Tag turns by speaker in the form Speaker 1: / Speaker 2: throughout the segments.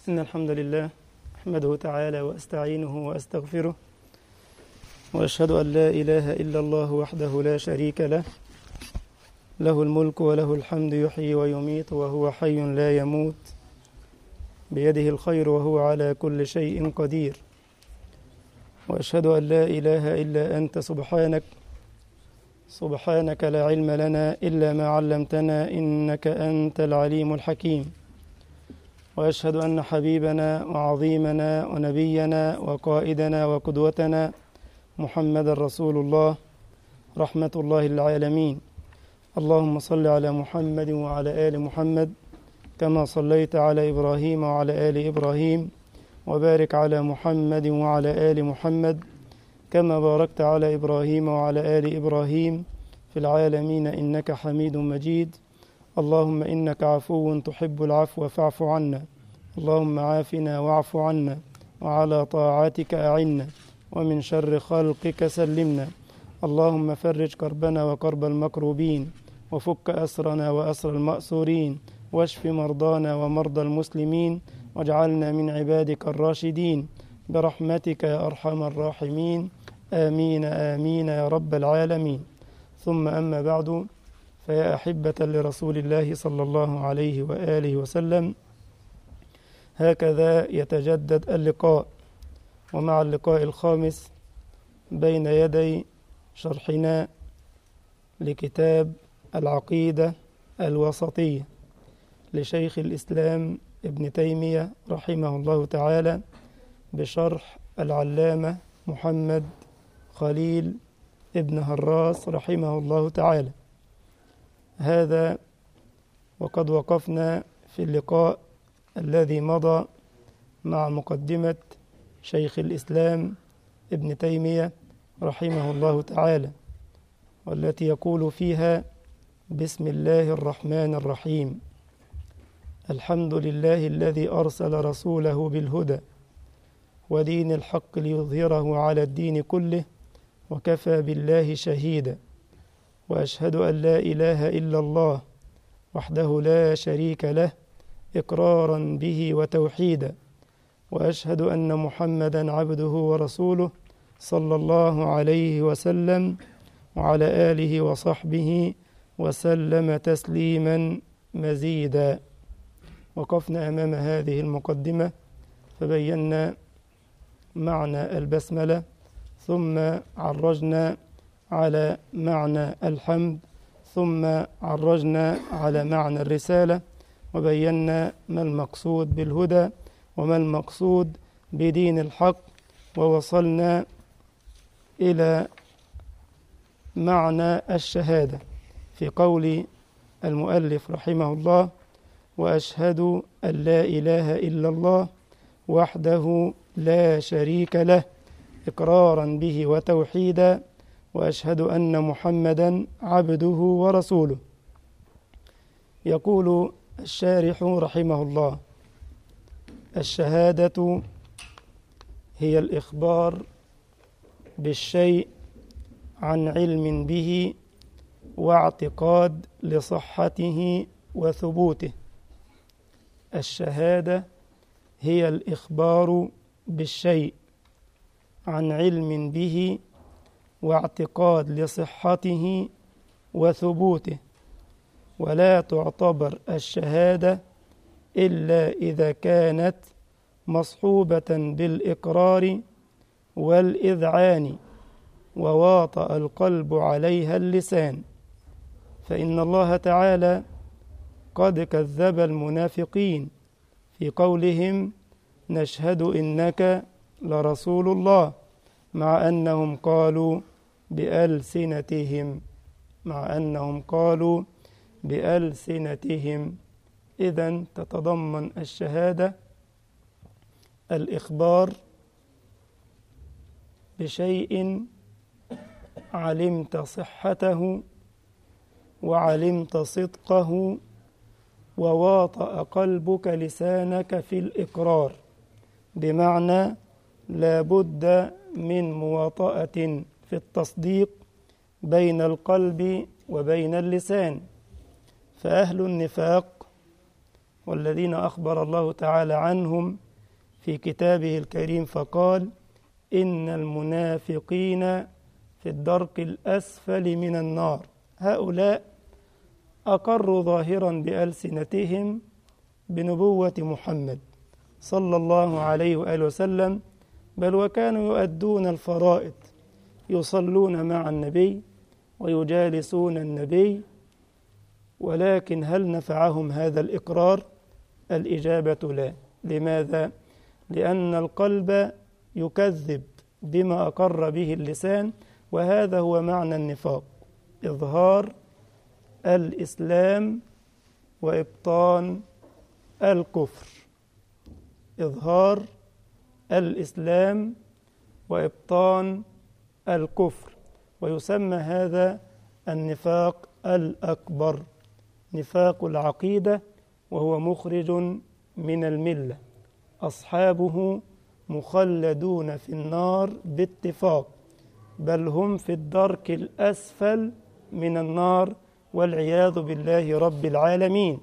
Speaker 1: إن الحمد لله أحمده تعالى وأستعينه وأستغفره وأشهد أن لا إله إلا الله وحده لا شريك له له الملك وله الحمد يحيي ويميت وهو حي لا يموت بيده الخير وهو على كل شيء قدير وأشهد أن لا إله إلا أنت سبحانك سبحانك لا علم لنا إلا ما علمتنا إنك أنت العليم الحكيم وأشهد أن حبيبنا وعظيمنا ونبينا وقائدنا وقدوتنا محمد رسول الله رحمة الله للعالمين اللهم صل على محمد وعلى آل محمد كما صليت على إبراهيم وعلى آل إبراهيم وبارك على محمد وعلى آل محمد كما باركت على إبراهيم وعلى آل إبراهيم في العالمين إنك حميد مجيد اللهم إنك عفو تحب العفو فاعف عنا اللهم عافنا واعف عنا وعلى طاعتك أعنا ومن شر خلقك سلمنا اللهم فرج كربنا وكرب المكروبين وفك أسرنا وأسر المأسورين واشف مرضانا ومرضى المسلمين واجعلنا من عبادك الراشدين برحمتك يا أرحم الراحمين آمين آمين يا رب العالمين ثم أما بعد فيا أحبة لرسول الله صلى الله عليه وآله وسلم هكذا يتجدد اللقاء ومع اللقاء الخامس بين يدي شرحنا لكتاب العقيدة الوسطية لشيخ الإسلام ابن تيمية رحمه الله تعالى بشرح العلامة محمد خليل ابن هراس رحمه الله تعالى هذا وقد وقفنا في اللقاء الذي مضى مع مقدمة شيخ الإسلام ابن تيمية رحمه الله تعالى والتي يقول فيها بسم الله الرحمن الرحيم الحمد لله الذي أرسل رسوله بالهدى ودين الحق ليظهره على الدين كله وكفى بالله شهيدا وأشهد أن لا إله إلا الله وحده لا شريك له إقرارا به وتوحيدا وأشهد أن محمدا عبده ورسوله صلى الله عليه وسلم وعلى آله وصحبه وسلم تسليما مزيدا وقفنا أمام هذه المقدمة فبينا معنى البسملة ثم عرجنا على معنى الحمد ثم عرجنا على معنى الرسالة وبينا ما المقصود بالهدى وما المقصود بدين الحق ووصلنا إلى معنى الشهادة في قول المؤلف رحمه الله وأشهد أن لا إله إلا الله وحده لا شريك له إقرارا به وتوحيدا وأشهد أن محمدا عبده ورسوله يقول الشارح رحمه الله الشهادة هي الإخبار بالشيء عن علم به واعتقاد لصحته وثبوته الشهادة هي الإخبار بالشيء عن علم به واعتقاد لصحته وثبوته ولا تعتبر الشهادة إلا إذا كانت مصحوبة بالإقرار والإذعان وواطأ القلب عليها اللسان فإن الله تعالى قد كذب المنافقين في قولهم نشهد إنك لرسول الله مع أنهم قالوا بألسنتهم مع أنهم قالوا بألسنتهم إذا تتضمن الشهادة الإخبار بشيء علمت صحته وعلمت صدقه وواطأ قلبك لسانك في الإقرار بمعنى لا بد من مواطأة في التصديق بين القلب وبين اللسان فأهل النفاق والذين أخبر الله تعالى عنهم في كتابه الكريم فقال إن المنافقين في الدرك الأسفل من النار هؤلاء أقروا ظاهرا بألسنتهم بنبوة محمد صلى الله عليه وآله وسلم بل وكانوا يؤدون الفرائض يصلون مع النبي ويجالسون النبي ولكن هل نفعهم هذا الإقرار؟ الإجابة لا لماذا؟ لأن القلب يكذب بما أقر به اللسان وهذا هو معنى النفاق إظهار الإسلام وإبطان الكفر إظهار الإسلام وإبطان الكفر ويسمى هذا النفاق الأكبر نفاق العقيدة وهو مخرج من الملة أصحابه مخلدون في النار باتفاق بل هم في الدرك الأسفل من النار والعياذ بالله رب العالمين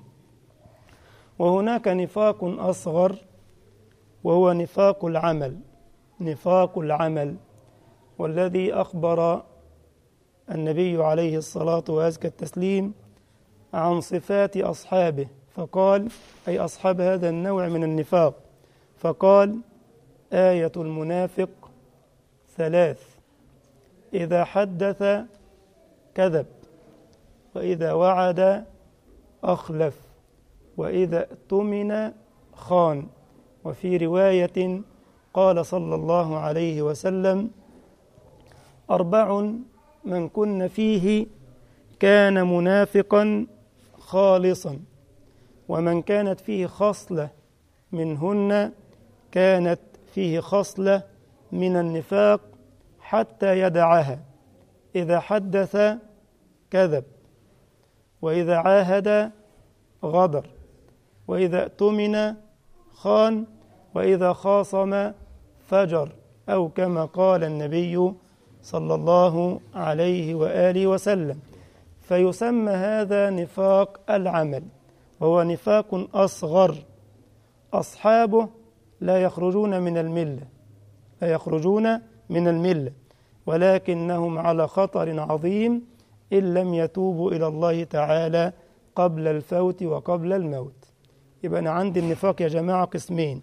Speaker 1: وهناك نفاق أصغر وهو نفاق العمل نفاق العمل والذي أخبر النبي عليه الصلاة وأزكى التسليم عن صفات أصحابه فقال أي أصحاب هذا النوع من النفاق فقال آية المنافق ثلاث إذا حدث كذب وإذا وعد أخلف وإذا اؤتمن خان وفي رواية قال صلى الله عليه وسلم أربع من كن فيه كان منافقا خالصا ومن كانت فيه خصلة منهن كانت فيه خصلة من النفاق حتى يدعها إذا حدث كذب وإذا عاهد غدر وإذا اؤتمن خان وإذا خاصم فجر أو كما قال النبي صلى الله عليه وآله وسلم فيسمى هذا نفاق العمل وهو نفاق أصغر أصحابه لا يخرجون من الملة لا يخرجون من الملة ولكنهم على خطر عظيم إن لم يتوبوا إلى الله تعالى قبل الفوت وقبل الموت يبقى أنا عندي النفاق يا جماعة قسمين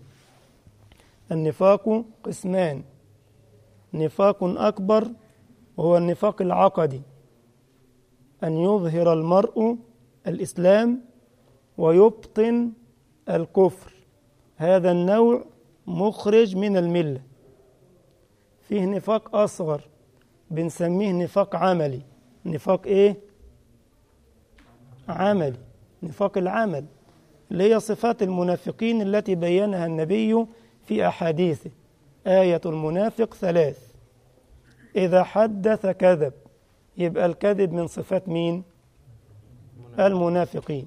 Speaker 1: النفاق قسمان نفاق أكبر وهو النفاق العقدي أن يظهر المرء الإسلام ويبطن الكفر هذا النوع مخرج من الملة فيه نفاق أصغر بنسميه نفاق عملي نفاق إيه؟ عملي نفاق العمل اللي هي صفات المنافقين التي بينها النبي في أحاديثه آية المنافق ثلاث إذا حدث كذب يبقى الكذب من صفات مين؟ المنافقين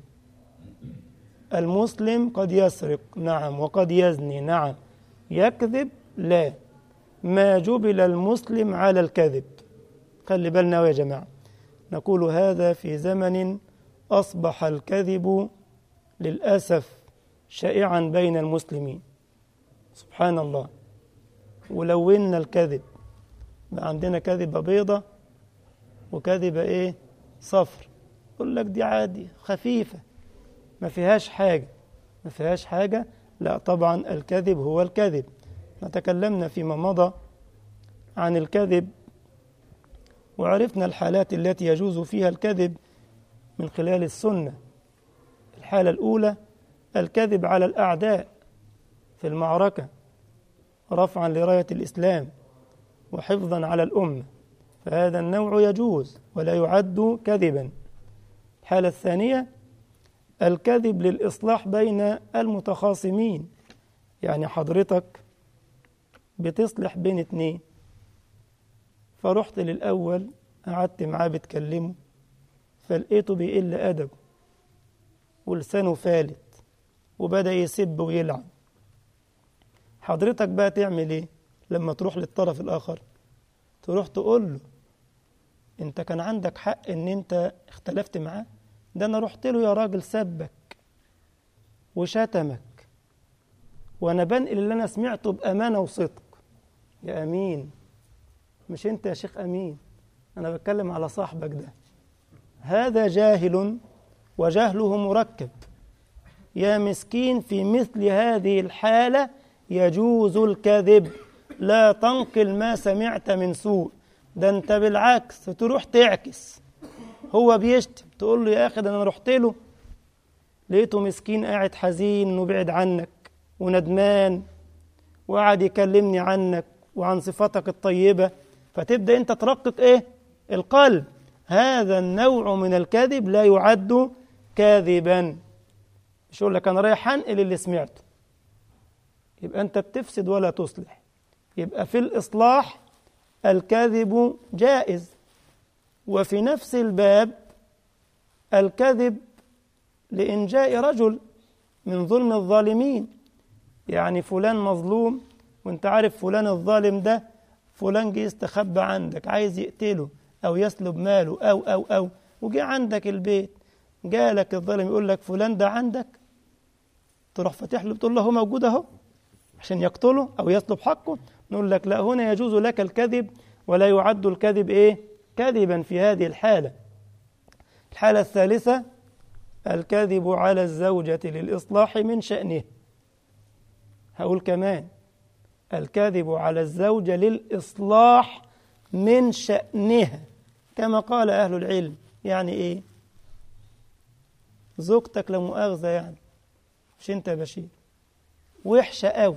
Speaker 1: المسلم قد يسرق نعم وقد يزني نعم يكذب لا ما جبل المسلم على الكذب خلي بالنا يا جماعة نقول هذا في زمن أصبح الكذب للأسف شائعا بين المسلمين سبحان الله ولونا الكذب بقى عندنا كذبة بيضة وكذبة ايه صفر يقول لك دي عادي خفيفة ما فيهاش حاجة ما فيهاش حاجة لا طبعا الكذب هو الكذب تكلمنا فيما مضى عن الكذب وعرفنا الحالات التي يجوز فيها الكذب من خلال السنة الحالة الأولى الكذب على الأعداء في المعركة رفعا لراية الإسلام وحفظا على الأمة فهذا النوع يجوز ولا يعد كذبا الحالة الثانية الكذب للإصلاح بين المتخاصمين يعني حضرتك بتصلح بين اتنين فرحت للأول قعدت معاه بتكلمه فلقيته بيقل أدبه ولسانه فالت وبدأ يسب ويلعن حضرتك بقى تعمل ايه لما تروح للطرف الآخر تروح تقول له انت كان عندك حق ان انت اختلفت معاه ده انا رحت له يا راجل سبك وشتمك وأنا بنقل اللي أنا سمعته بأمانة وصدق يا أمين مش أنت يا شيخ أمين أنا بتكلم على صاحبك ده هذا جاهل وجهله مركب يا مسكين في مثل هذه الحالة يجوز الكذب لا تنقل ما سمعت من سوء ده انت بالعكس تروح تعكس هو بيشتم تقول له يا اخي ده انا رحت له لقيته مسكين قاعد حزين انه بعد عنك وندمان وقعد يكلمني عنك وعن صفاتك الطيبة فتبدأ انت ترقق ايه القلب هذا النوع من الكذب لا يعد كاذبا مش يقول لك انا رايح انقل اللي سمعته يبقى انت بتفسد ولا تصلح يبقى في الاصلاح الكذب جائز وفي نفس الباب الكذب لإنجاء رجل من ظلم الظالمين يعني فلان مظلوم وانت عارف فلان الظالم ده فلان جه يستخبى عندك عايز يقتله أو يسلب ماله أو أو أو وجه عندك البيت جالك الظالم يقول لك فلان ده عندك تروح فاتح له بتقول له هو موجود اهو عشان يقتله أو يسلب حقه نقول لك لا هنا يجوز لك الكذب ولا يعد الكذب إيه كذبا في هذه الحالة الحالة الثالثة الكذب على الزوجة للإصلاح من شأنه هقول كمان الكذب على الزوجة للإصلاح من شأنها كما قال أهل العلم يعني إيه زوجتك لا مؤاخذة يعني مش أنت يا بشير وحشة قوي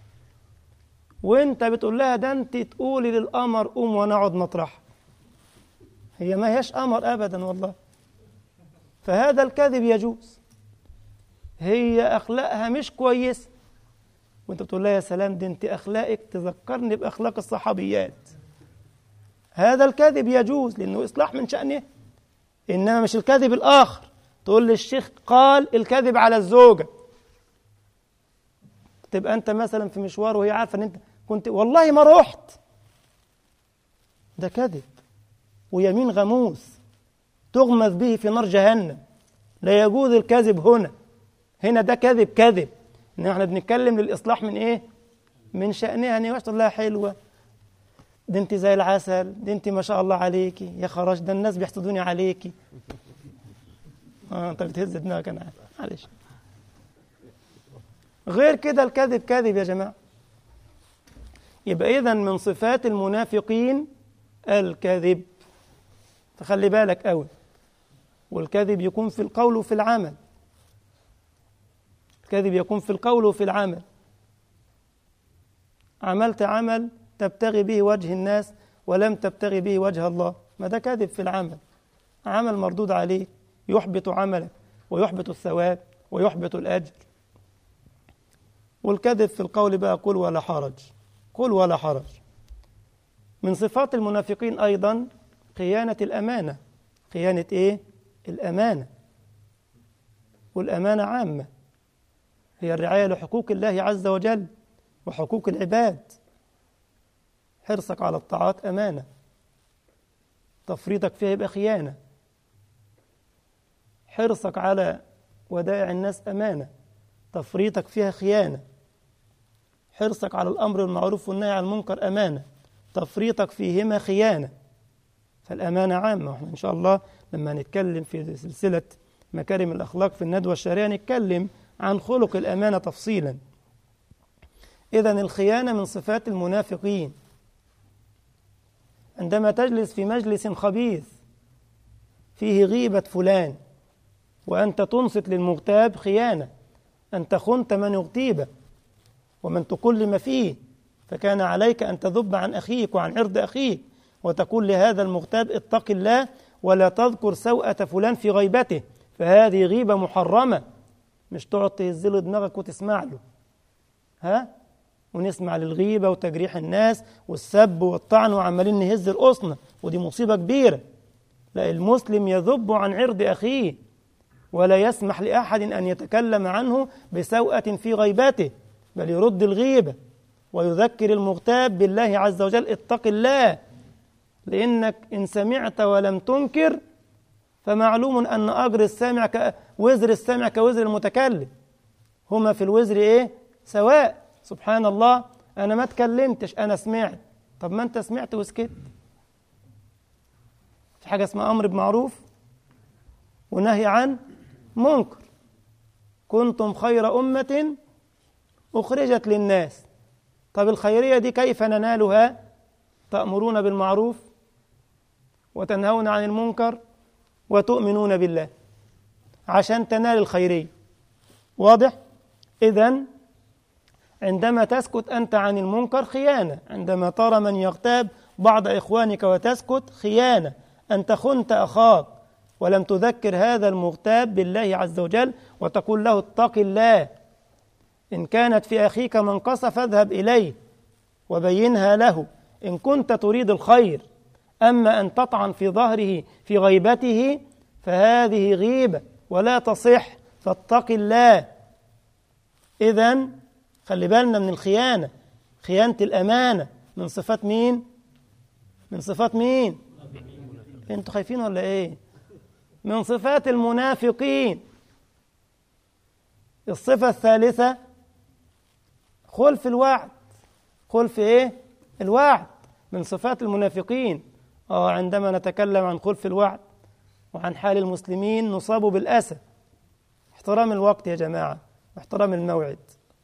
Speaker 1: وانت بتقول لها ده انت تقولي للقمر قوم ونقعد مطرحها هي ما هيش قمر ابدا والله فهذا الكذب يجوز هي اخلاقها مش كويس وانت بتقول لها يا سلام دي انت اخلاقك تذكرني باخلاق الصحابيات هذا الكذب يجوز لانه اصلاح من شانه انما مش الكذب الاخر تقول للشيخ قال الكذب على الزوجه تبقى انت مثلا في مشوار وهي عارفه ان انت كنت والله ما رحت ده كذب ويمين غموس تغمز به في نار جهنم لا يجوز الكذب هنا هنا ده كذب كذب ان احنا بنتكلم للاصلاح من ايه من شانها ان يوحش لها حلوه ده انت زي العسل ده انت ما شاء الله عليكي يا خراج ده الناس بيحسدوني عليكي اه انت بتهز دماغك انا عارف معلش غير كده الكذب كذب يا جماعه يبقى اذا من صفات المنافقين الكذب فخلي بالك قوي والكذب يكون في القول وفي العمل الكذب يكون في القول وفي العمل عملت عمل تبتغي به وجه الناس ولم تبتغي به وجه الله ما ده كذب في العمل عمل مردود عليه يحبط عملك ويحبط الثواب ويحبط الأجر والكذب في القول بقى قل ولا حرج قل ولا حرج من صفات المنافقين أيضا خيانة الأمانة خيانة إيه؟ الأمانة والأمانة عامة هي الرعاية لحقوق الله عز وجل وحقوق العباد حرصك على الطاعات أمانة تفريطك فيها يبقى خيانة حرصك على ودائع الناس أمانة تفريطك فيها خيانة حرصك على الأمر بالمعروف والنهي عن المنكر أمانة تفريطك فيهما خيانة فالأمانة عامة وإحنا إن شاء الله لما نتكلم في سلسلة مكارم الأخلاق في الندوة الشرعية نتكلم عن خلق الأمانة تفصيلا إذا الخيانة من صفات المنافقين عندما تجلس في مجلس خبيث فيه غيبة فلان وأنت تنصت للمغتاب خيانة أنت خنت من اغتيب ومن تكلم فيه فكان عليك أن تذب عن أخيك وعن عرض أخيك وتقول لهذا المغتاب اتق الله ولا تذكر سوءة فلان في غيبته فهذه غيبة محرمة مش تقعد تهز له دماغك وتسمع له ها ونسمع للغيبة وتجريح الناس والسب والطعن وعمالين نهز الأصنة ودي مصيبة كبيرة لا المسلم يذب عن عرض أخيه ولا يسمح لأحد أن يتكلم عنه بسوءة في غيبته بل يرد الغيبة ويذكر المغتاب بالله عز وجل اتق الله لأنك إن سمعت ولم تنكر فمعلوم أن أجر السامع وزر السامع كوزر المتكلم هما في الوزر إيه سواء سبحان الله أنا ما اتكلمتش أنا سمعت طب ما أنت سمعت وسكت في حاجة اسمها أمر بمعروف ونهي عن منكر كنتم خير أمة أخرجت للناس طب الخيرية دي كيف ننالها تأمرون بالمعروف وتنهون عن المنكر وتؤمنون بالله عشان تنال الخيرية واضح؟ إذا عندما تسكت أنت عن المنكر خيانة عندما ترى من يغتاب بعض إخوانك وتسكت خيانة أنت خنت أخاك ولم تذكر هذا المغتاب بالله عز وجل وتقول له اتق الله إن كانت في أخيك منقصة فاذهب إليه وبينها له إن كنت تريد الخير أما أن تطعن في ظهره في غيبته فهذه غيبة ولا تصح فاتق الله إذا خلي بالنا من الخيانة خيانة الأمانة من صفات مين؟ من صفات مين؟ انتوا خايفين ولا ايه؟ من صفات المنافقين الصفة الثالثة خلف الوعد خلف ايه؟ الوعد من صفات المنافقين اه عندما نتكلم عن خلف الوعد وعن حال المسلمين نصاب بالأسى احترام الوقت يا جماعة واحترام الموعد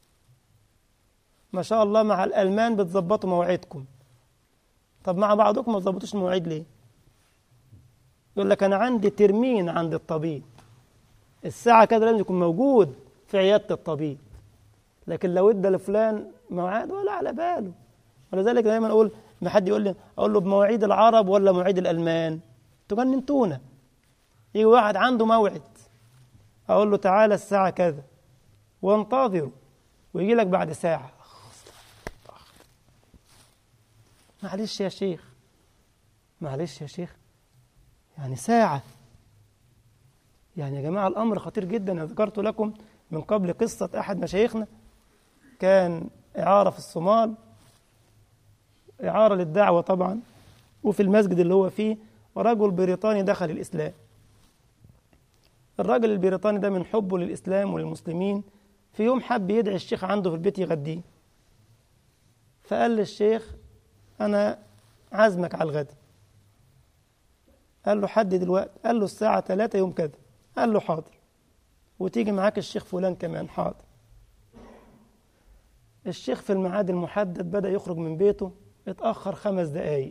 Speaker 1: ما شاء الله مع الألمان بتظبطوا مواعيدكم طب مع بعضكم ما تظبطوش المواعيد ليه يقول لك أنا عندي ترمين عند الطبيب الساعة كده لازم يكون موجود في عيادة الطبيب لكن لو ادى لفلان ميعاد ولا على باله ولذلك دايما اقول ما حد يقول لي اقول له بمواعيد العرب ولا مواعيد الالمان تجننتونا يجي واحد عنده موعد اقول له تعالى الساعه كذا وانتظره ويجي لك بعد ساعه معلش يا شيخ معلش يا شيخ يعني ساعه يعني يا جماعه الامر خطير جدا انا ذكرت لكم من قبل قصه احد مشايخنا كان اعاره في الصومال إعارة للدعوة طبعا وفي المسجد اللي هو فيه ورجل بريطاني دخل الإسلام الراجل البريطاني ده من حبه للإسلام وللمسلمين في يوم حب يدعي الشيخ عنده في البيت يغديه فقال للشيخ أنا عازمك على الغد قال له حدد الوقت قال له الساعة 3 يوم كذا قال له حاضر وتيجي معاك الشيخ فلان كمان حاضر الشيخ في الميعاد المحدد بدأ يخرج من بيته اتأخر خمس دقايق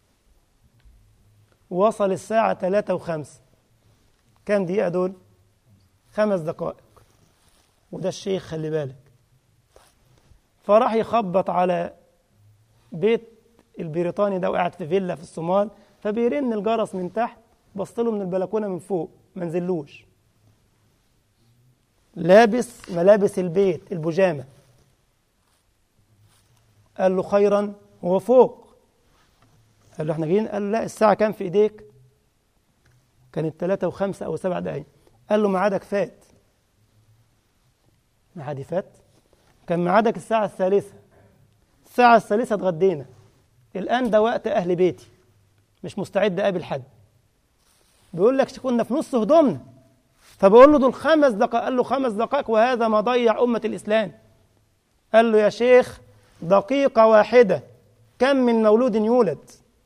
Speaker 1: وصل الساعة ثلاثة وخمسة كام دقيقة دول؟ خمس دقائق وده الشيخ خلي بالك فراح يخبط على بيت البريطاني ده وقاعد في فيلا في الصومال فبيرن الجرس من تحت بص له من البلكونه من فوق ما نزلوش لابس ملابس البيت البيجامه قال له خيرا هو فوق قال له احنا جايين قال له لا الساعة كام في ايديك كانت ثلاثة وخمسة أو سبع دقايق قال له ميعادك فات ميعادي فات كان ميعادك الساعة الثالثة الساعة الثالثة اتغدينا الآن ده وقت أهل بيتي مش مستعد أقابل حد بيقول لك كنا في نص هدومنا فبقول له دول خمس دقائق قال له خمس دقائق وهذا ما ضيع أمة الإسلام قال له يا شيخ دقيقة واحدة كم من مولود يولد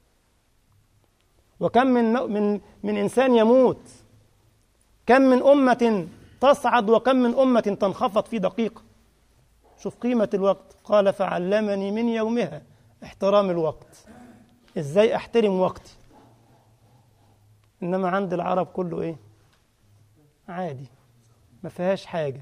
Speaker 1: وكم من من من إنسان يموت كم من أمة تصعد وكم من أمة تنخفض في دقيقة شوف قيمة الوقت قال فعلمني من يومها احترام الوقت ازاي احترم وقتي انما عند العرب كله ايه عادي ما فيهاش حاجه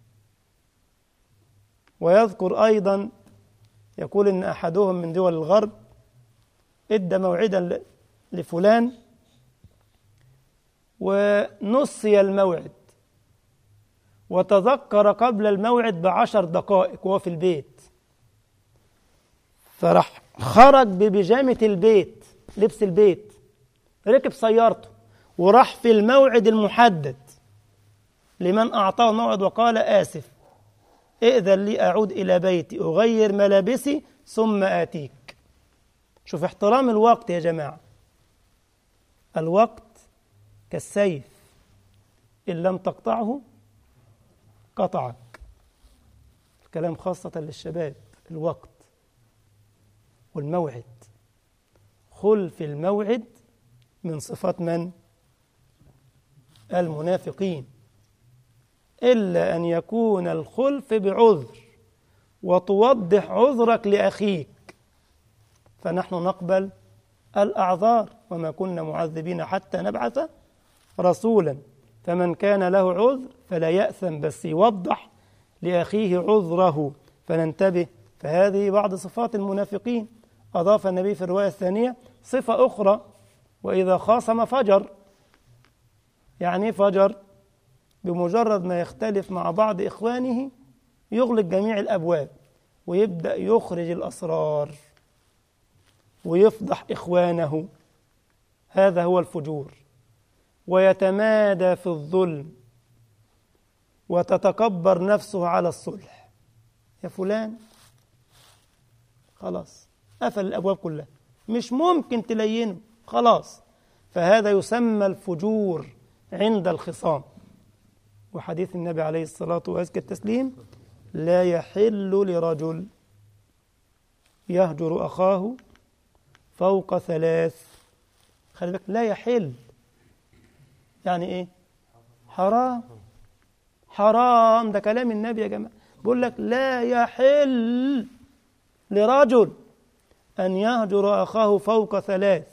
Speaker 1: ويذكر ايضا يقول ان احدهم من دول الغرب ادى موعدا لفلان ونسي الموعد وتذكر قبل الموعد بعشر دقائق وهو في البيت فراح خرج ببيجامة البيت لبس البيت ركب سيارته وراح في الموعد المحدد لمن أعطاه موعد وقال آسف ائذن لي أعود إلى بيتي أغير ملابسي ثم آتيك شوف احترام الوقت يا جماعة الوقت كالسيف إن لم تقطعه قطعك كلام خاصة للشباب الوقت والموعد خلف الموعد من صفات من؟ المنافقين إلا أن يكون الخلف بعذر وتوضح عذرك لأخيك فنحن نقبل الأعذار وما كنا معذبين حتى نبعث رسولا فمن كان له عذر فلا يأثم بس يوضح لأخيه عذره فننتبه فهذه بعض صفات المنافقين أضاف النبي في الرواية الثانية صفة أخرى وإذا خاصم فجر يعني فجر بمجرد ما يختلف مع بعض إخوانه يغلق جميع الأبواب ويبدأ يخرج الأسرار ويفضح إخوانه هذا هو الفجور ويتمادى في الظلم وتتكبر نفسه على الصلح يا فلان خلاص قفل الأبواب كلها مش ممكن تلينه خلاص فهذا يسمى الفجور عند الخصام وحديث النبي عليه الصلاة وأزكى التسليم لا يحل لرجل يهجر أخاه فوق ثلاث خلي بالك لا يحل يعني إيه حرام حرام ده كلام النبي يا جماعة بيقول لك لا يحل لرجل أن يهجر أخاه فوق ثلاث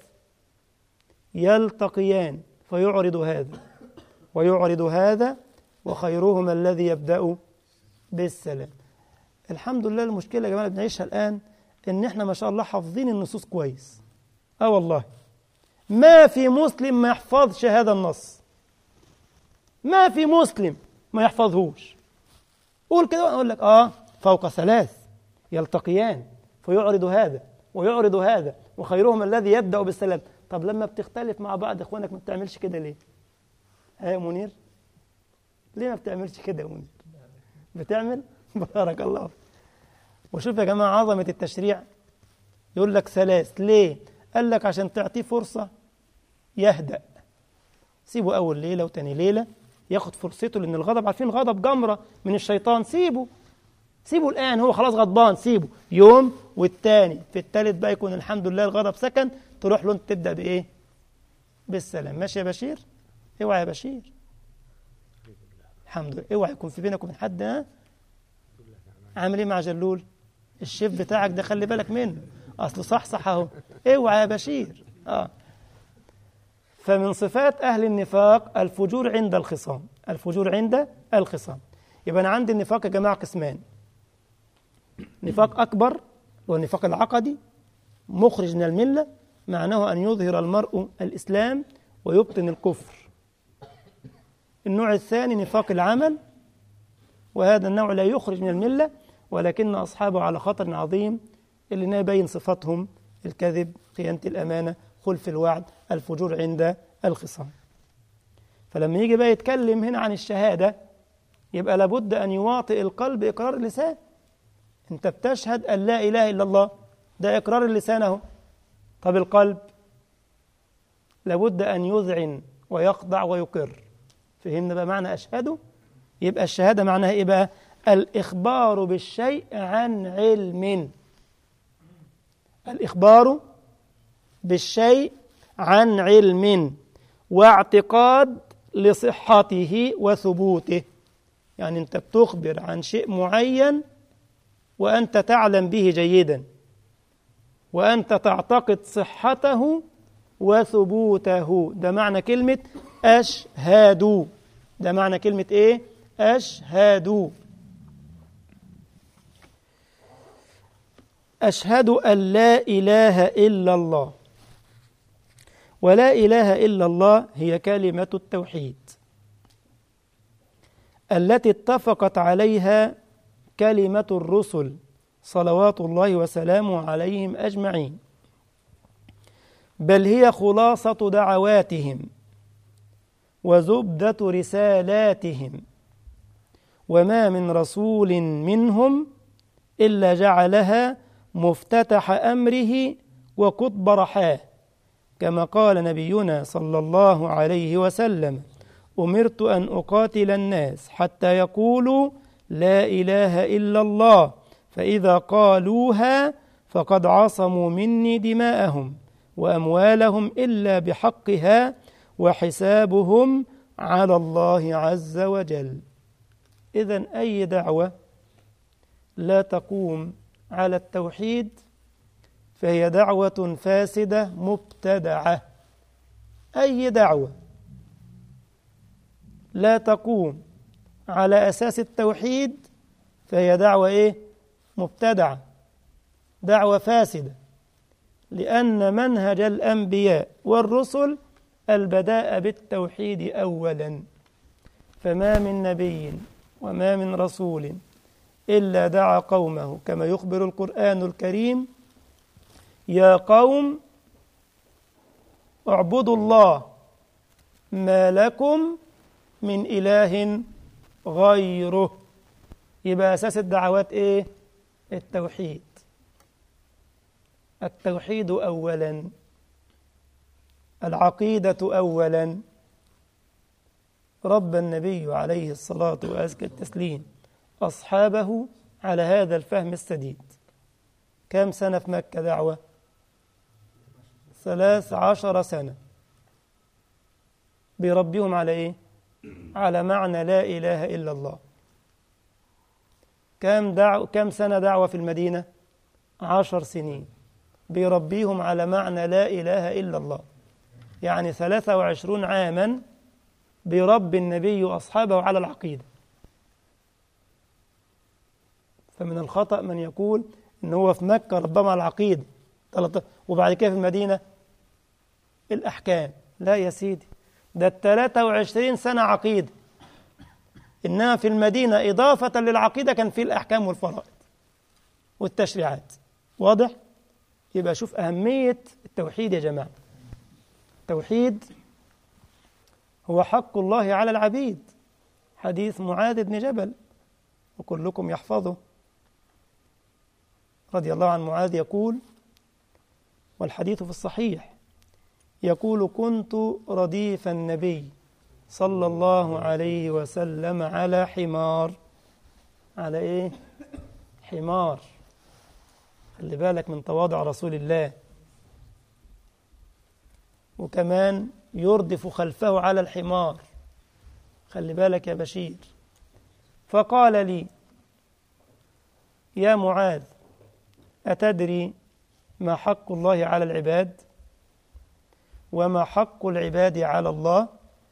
Speaker 1: يلتقيان فيعرض هذا ويعرض هذا وخيرهما الذي يبدأ بالسلام الحمد لله المشكلة يا جماعة بنعيشها الآن إن إحنا ما شاء الله حافظين النصوص كويس آه والله ما في مسلم ما يحفظش هذا النص ما في مسلم ما يحفظهوش قول كده أقول لك آه فوق ثلاث يلتقيان فيعرض هذا ويعرض هذا وخيرهما الذي يبدأ بالسلام طب لما بتختلف مع بعض إخوانك ما بتعملش كده ليه؟ ها يا منير؟ ليه ما بتعملش كده يا منير؟ بتعمل؟ بارك الله وشوف يا جماعة عظمة التشريع يقول لك ثلاث ليه؟ قال لك عشان تعطيه فرصة يهدأ سيبه أول ليلة وتاني ليلة ياخد فرصته لأن الغضب عارفين الغضب جمرة من الشيطان سيبه سيبه الآن هو خلاص غضبان سيبه يوم والتاني في التالت بقى يكون الحمد لله الغضب سكن تروح له انت تبدأ بإيه؟ بالسلام ماشي يا بشير؟ اوعى يا بشير الحمد لله اوعى يكون في بينك وبين حد ها؟ عامل ايه مع جلول؟ الشيف بتاعك ده خلي بالك منه اصل صح صح اهو اوعى يا بشير اه فمن صفات اهل النفاق الفجور عند الخصام الفجور عند الخصام يبقى انا عندي النفاق يا جماعه قسمان نفاق اكبر هو النفاق العقدي مخرج من المله معناه ان يظهر المرء الاسلام ويبطن الكفر النوع الثاني نفاق العمل وهذا النوع لا يخرج من المله ولكن اصحابه على خطر عظيم اللي يبين صفاتهم الكذب خيانة الأمانة خلف الوعد الفجور عند الخصام فلما يجي بقى يتكلم هنا عن الشهادة يبقى لابد أن يواطئ القلب إقرار اللسان أنت بتشهد أن لا إله إلا الله ده إقرار اللسان أهو طب القلب لابد أن يذعن ويخضع ويقر فهمنا بقى معنى أشهده يبقى الشهادة معناها إيه بقى الإخبار بالشيء عن علم الإخبار بالشيء عن علم واعتقاد لصحته وثبوته يعني أنت بتخبر عن شيء معين وأنت تعلم به جيدا وأنت تعتقد صحته وثبوته ده معنى كلمة أشهد ده معنى كلمة إيه؟ أشهد أشهد أن لا إله إلا الله ولا إله إلا الله هي كلمة التوحيد التي اتفقت عليها كلمة الرسل صلوات الله وسلامه عليهم أجمعين بل هي خلاصة دعواتهم وزبدة رسالاتهم وما من رسول منهم إلا جعلها مفتتح أمره وقطب رحاه كما قال نبينا صلى الله عليه وسلم أمرت أن أقاتل الناس حتى يقولوا لا إله إلا الله فإذا قالوها فقد عصموا مني دماءهم وأموالهم إلا بحقها وحسابهم على الله عز وجل إذا أي دعوة لا تقوم على التوحيد فهي دعوة فاسدة مبتدعة أي دعوة لا تقوم على أساس التوحيد فهي دعوة إيه؟ مبتدعة دعوة فاسدة لأن منهج الأنبياء والرسل البداء بالتوحيد أولا فما من نبي وما من رسول إلا دعا قومه كما يخبر القرآن الكريم يا قوم اعبدوا الله ما لكم من إله غيره يبقى أساس الدعوات إيه؟ التوحيد التوحيد أولا العقيدة أولا رب النبي عليه الصلاة وأزكى التسليم أصحابه على هذا الفهم السديد كم سنة في مكة دعوة ثلاث عشر سنة بيربيهم على إيه على معنى لا إله إلا الله كم, دعو كم سنة دعوة في المدينة عشر سنين بيربيهم على معنى لا إله إلا الله يعني ثلاثة وعشرون عاما بيربي النبي أصحابه على العقيدة فمن الخطأ من يقول إن هو في مكة ربما على العقيدة وبعد كده في المدينة الأحكام لا يا سيدي ده الثلاثة وعشرين سنة عقيدة إنما في المدينة إضافة للعقيدة كان في الأحكام والفرائض والتشريعات واضح؟ يبقى شوف أهمية التوحيد يا جماعة التوحيد هو حق الله على العبيد حديث معاذ بن جبل وكلكم يحفظه رضي الله عن معاذ يقول والحديث في الصحيح يقول كنت رديف النبي صلى الله عليه وسلم على حمار على ايه حمار خلي بالك من تواضع رسول الله وكمان يردف خلفه على الحمار خلي بالك يا بشير فقال لي يا معاذ أتدري ما حق الله على العباد وما حق العباد على الله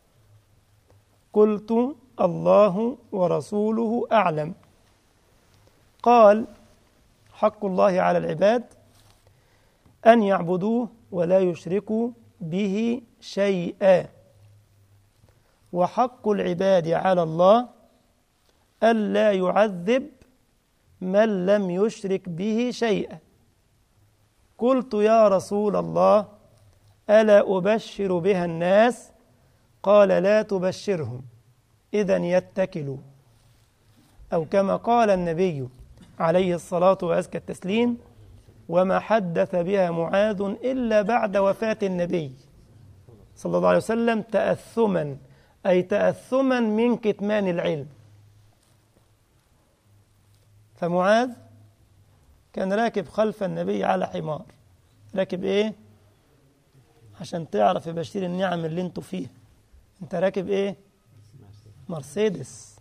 Speaker 1: قلت الله ورسوله أعلم قال حق الله على العباد أن يعبدوه ولا يشركوا به شيئا وحق العباد على الله ألا يعذب من لم يشرك به شيئا قلت يا رسول الله ألا أبشر بها الناس قال لا تبشرهم إذا يتكلوا أو كما قال النبي عليه الصلاة وأزكى التسليم وما حدث بها معاذ إلا بعد وفاة النبي صلى الله عليه وسلم تأثما أي تأثما من كتمان العلم فمعاذ كان راكب خلف النبي على حمار راكب ايه عشان تعرف يا بشير النعم اللي انتوا فيها انت راكب ايه مرسيدس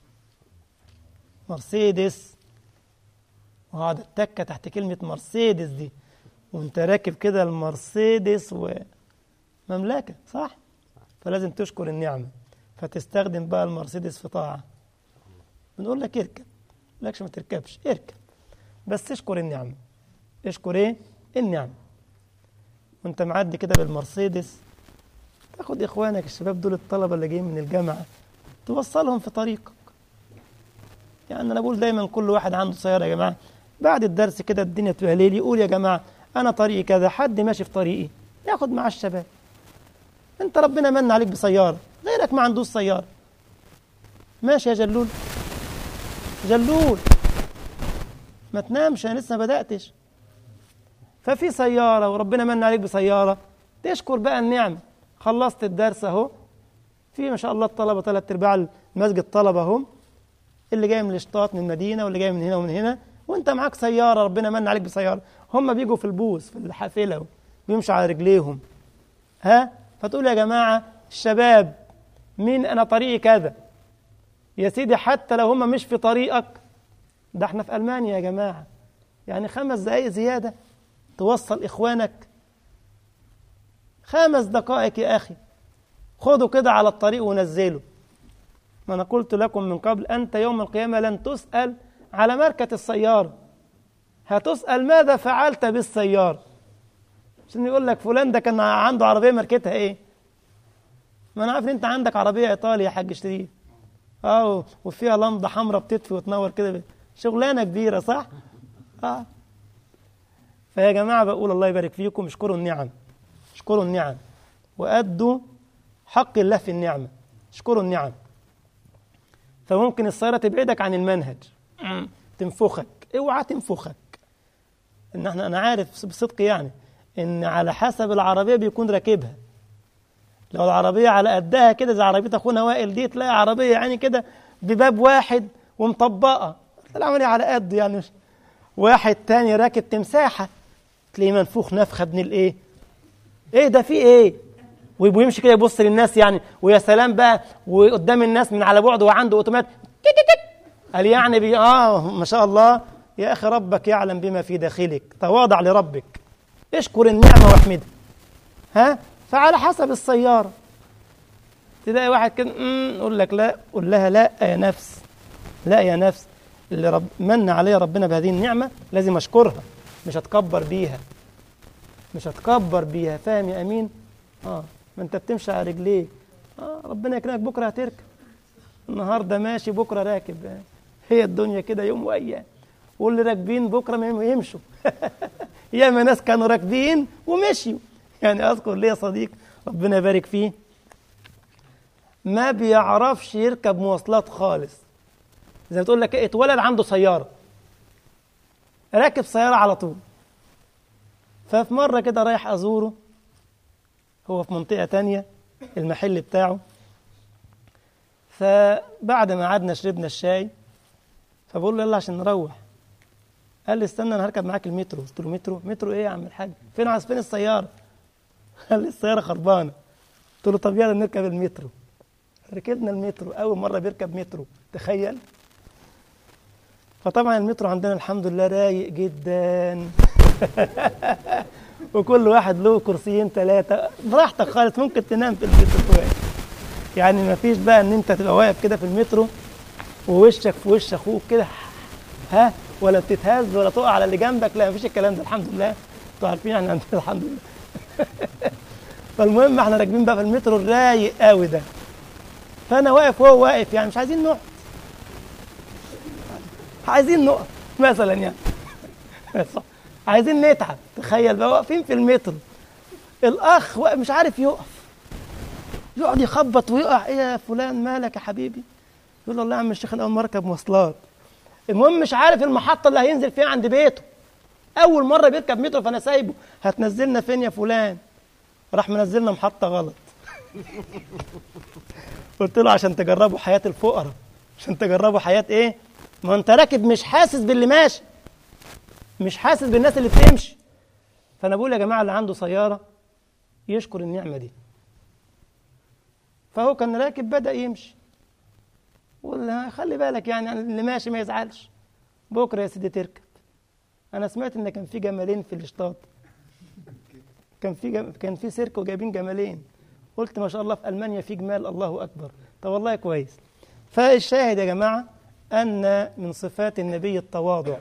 Speaker 1: مرسيدس وهذا التكة تحت كلمة مرسيدس دي وانت راكب كده المرسيدس ومملكة صح فلازم تشكر النعمة فتستخدم بقى المرسيدس في طاعة بنقول لك اركب لكش ما تركبش اركب بس اشكر النعمة اشكر ايه النعمة وانت معدي كده بالمرسيدس تاخد اخوانك الشباب دول الطلبة اللي جايين من الجامعة توصلهم في طريقك يعني انا بقول دايما كل واحد عنده سيارة يا جماعة بعد الدرس كده الدنيا تبقى ليل يقول يا جماعة انا طريقي كذا حد ماشي في طريقي ياخد مع الشباب انت ربنا من عليك بسيارة غيرك ما عندوش سيارة ماشي يا جلول جلول ما تنامش انا لسه ما بداتش ففي سياره وربنا من عليك بسياره تشكر بقى النعمه خلصت الدرس اهو في ما شاء الله الطلبه ثلاث ارباع المسجد طلبه اهو اللي جاي من الاشطاط من المدينة واللي جاي من هنا ومن هنا وانت معاك سيارة ربنا من عليك بسيارة هم بيجوا في البوس في الحافلة بيمشوا على رجليهم ها فتقول يا جماعة الشباب مين أنا طريقي كذا يا سيدي حتى لو هم مش في طريقك ده احنا في ألمانيا يا جماعة يعني خمس دقايق زيادة توصل إخوانك خمس دقائق يا أخي خدوا كده على الطريق ونزلوا ما أنا قلت لكم من قبل أنت يوم القيامة لن تسأل على ماركة السيارة هتسأل ماذا فعلت بالسيارة عشان يقول لك فلان ده كان عنده عربية ماركتها إيه ما أنا عارف إن أنت عندك عربية إيطالية يا حاج اشتريها اه وفيها لمضة حمراء بتطفي وتنور كده شغلانة كبيرة صح؟ اه فيا جماعة بقول الله يبارك فيكم اشكروا النعم اشكروا النعم وأدوا حق الله في النعمة اشكروا النعم فممكن السيارة تبعدك عن المنهج تنفخك اوعى تنفخك ان احنا انا عارف بصدق يعني ان على حسب العربية بيكون راكبها لو العربية على قدها كده زي عربية أخونا وائل دي تلاقي عربية يعني كده بباب واحد ومطبقة العملية على قد يعني مش واحد تاني راكب تمساحة تلاقيه منفوخ نفخة ابن الإيه؟ إيه ده في إيه؟ ويمشي كده يبص للناس يعني ويا سلام بقى وقدام الناس من على بعد وعنده اوتومات قال يعني بي اه ما شاء الله يا اخي ربك يعلم بما في داخلك تواضع لربك اشكر النعمه واحمدها ها فعلى حسب السيارة تلاقي واحد كده يقول لك لا قول لها لا يا نفس لا يا نفس اللي رب من علي ربنا بهذه النعمة لازم أشكرها مش هتكبر بيها مش هتكبر بيها فاهم يا أمين آه ما أنت بتمشي على رجليك آه ربنا يكرمك بكرة هتركب النهاردة ماشي بكرة راكب هي الدنيا كده يوم وأيام واللي راكبين بكرة ما يمشوا ياما ناس كانوا راكبين ومشيوا يعني اذكر ليا صديق ربنا يبارك فيه ما بيعرفش يركب مواصلات خالص زي ما تقول لك اتولد عنده سياره راكب سياره على طول ففي مره كده رايح ازوره هو في منطقه تانية المحل بتاعه فبعد ما قعدنا شربنا الشاي فبقول له يلا عشان نروح قال لي استنى انا هركب معاك المترو قلت له مترو مترو ايه يا عم الحاج فين عايز فين السياره قال لي السياره خربانه قلت له طب يلا نركب المترو ركبنا المترو اول مره بيركب مترو تخيل فطبعا المترو عندنا الحمد لله رايق جدا وكل واحد له كرسيين ثلاثه براحتك خالص ممكن تنام في المترو يعني ما فيش بقى ان انت تبقى واقف كده في المترو ووشك في وش اخوك كده ها ولا بتتهز ولا تقع على اللي جنبك لا مفيش الكلام ده الحمد لله انتوا عارفين احنا عندنا الحمد لله فالمهم احنا راكبين بقى في المترو الرايق قوي ده فانا واقف وهو واقف يعني مش عايزين نقف عايزين نقف مثلا يعني صح عايزين نتعب تخيل بقى واقفين في المترو الاخ مش عارف يقف يقعد يخبط ويقع ايه يا فلان مالك يا حبيبي يقول له والله يا عم الشيخ انا اول مره اركب مواصلات المهم مش عارف المحطه اللي هينزل فيها عند بيته اول مره بيركب مترو فانا سايبه هتنزلنا فين يا فلان راح منزلنا محطه غلط قلت له عشان تجربوا حياه الفقراء عشان تجربوا حياه ايه ما انت راكب مش حاسس باللي ماشي مش حاسس بالناس اللي بتمشي فانا بقول يا جماعه اللي عنده سياره يشكر النعمه دي فهو كان راكب بدا يمشي ولا خلي بالك يعني اللي ماشي ما يزعلش بكره يا سيدي تركب انا سمعت ان كان في جمالين في الاشطاط كان في جم... كان في سيرك وجايبين جمالين قلت ما شاء الله في المانيا في جمال الله اكبر طب والله كويس فالشاهد يا جماعه ان من صفات النبي التواضع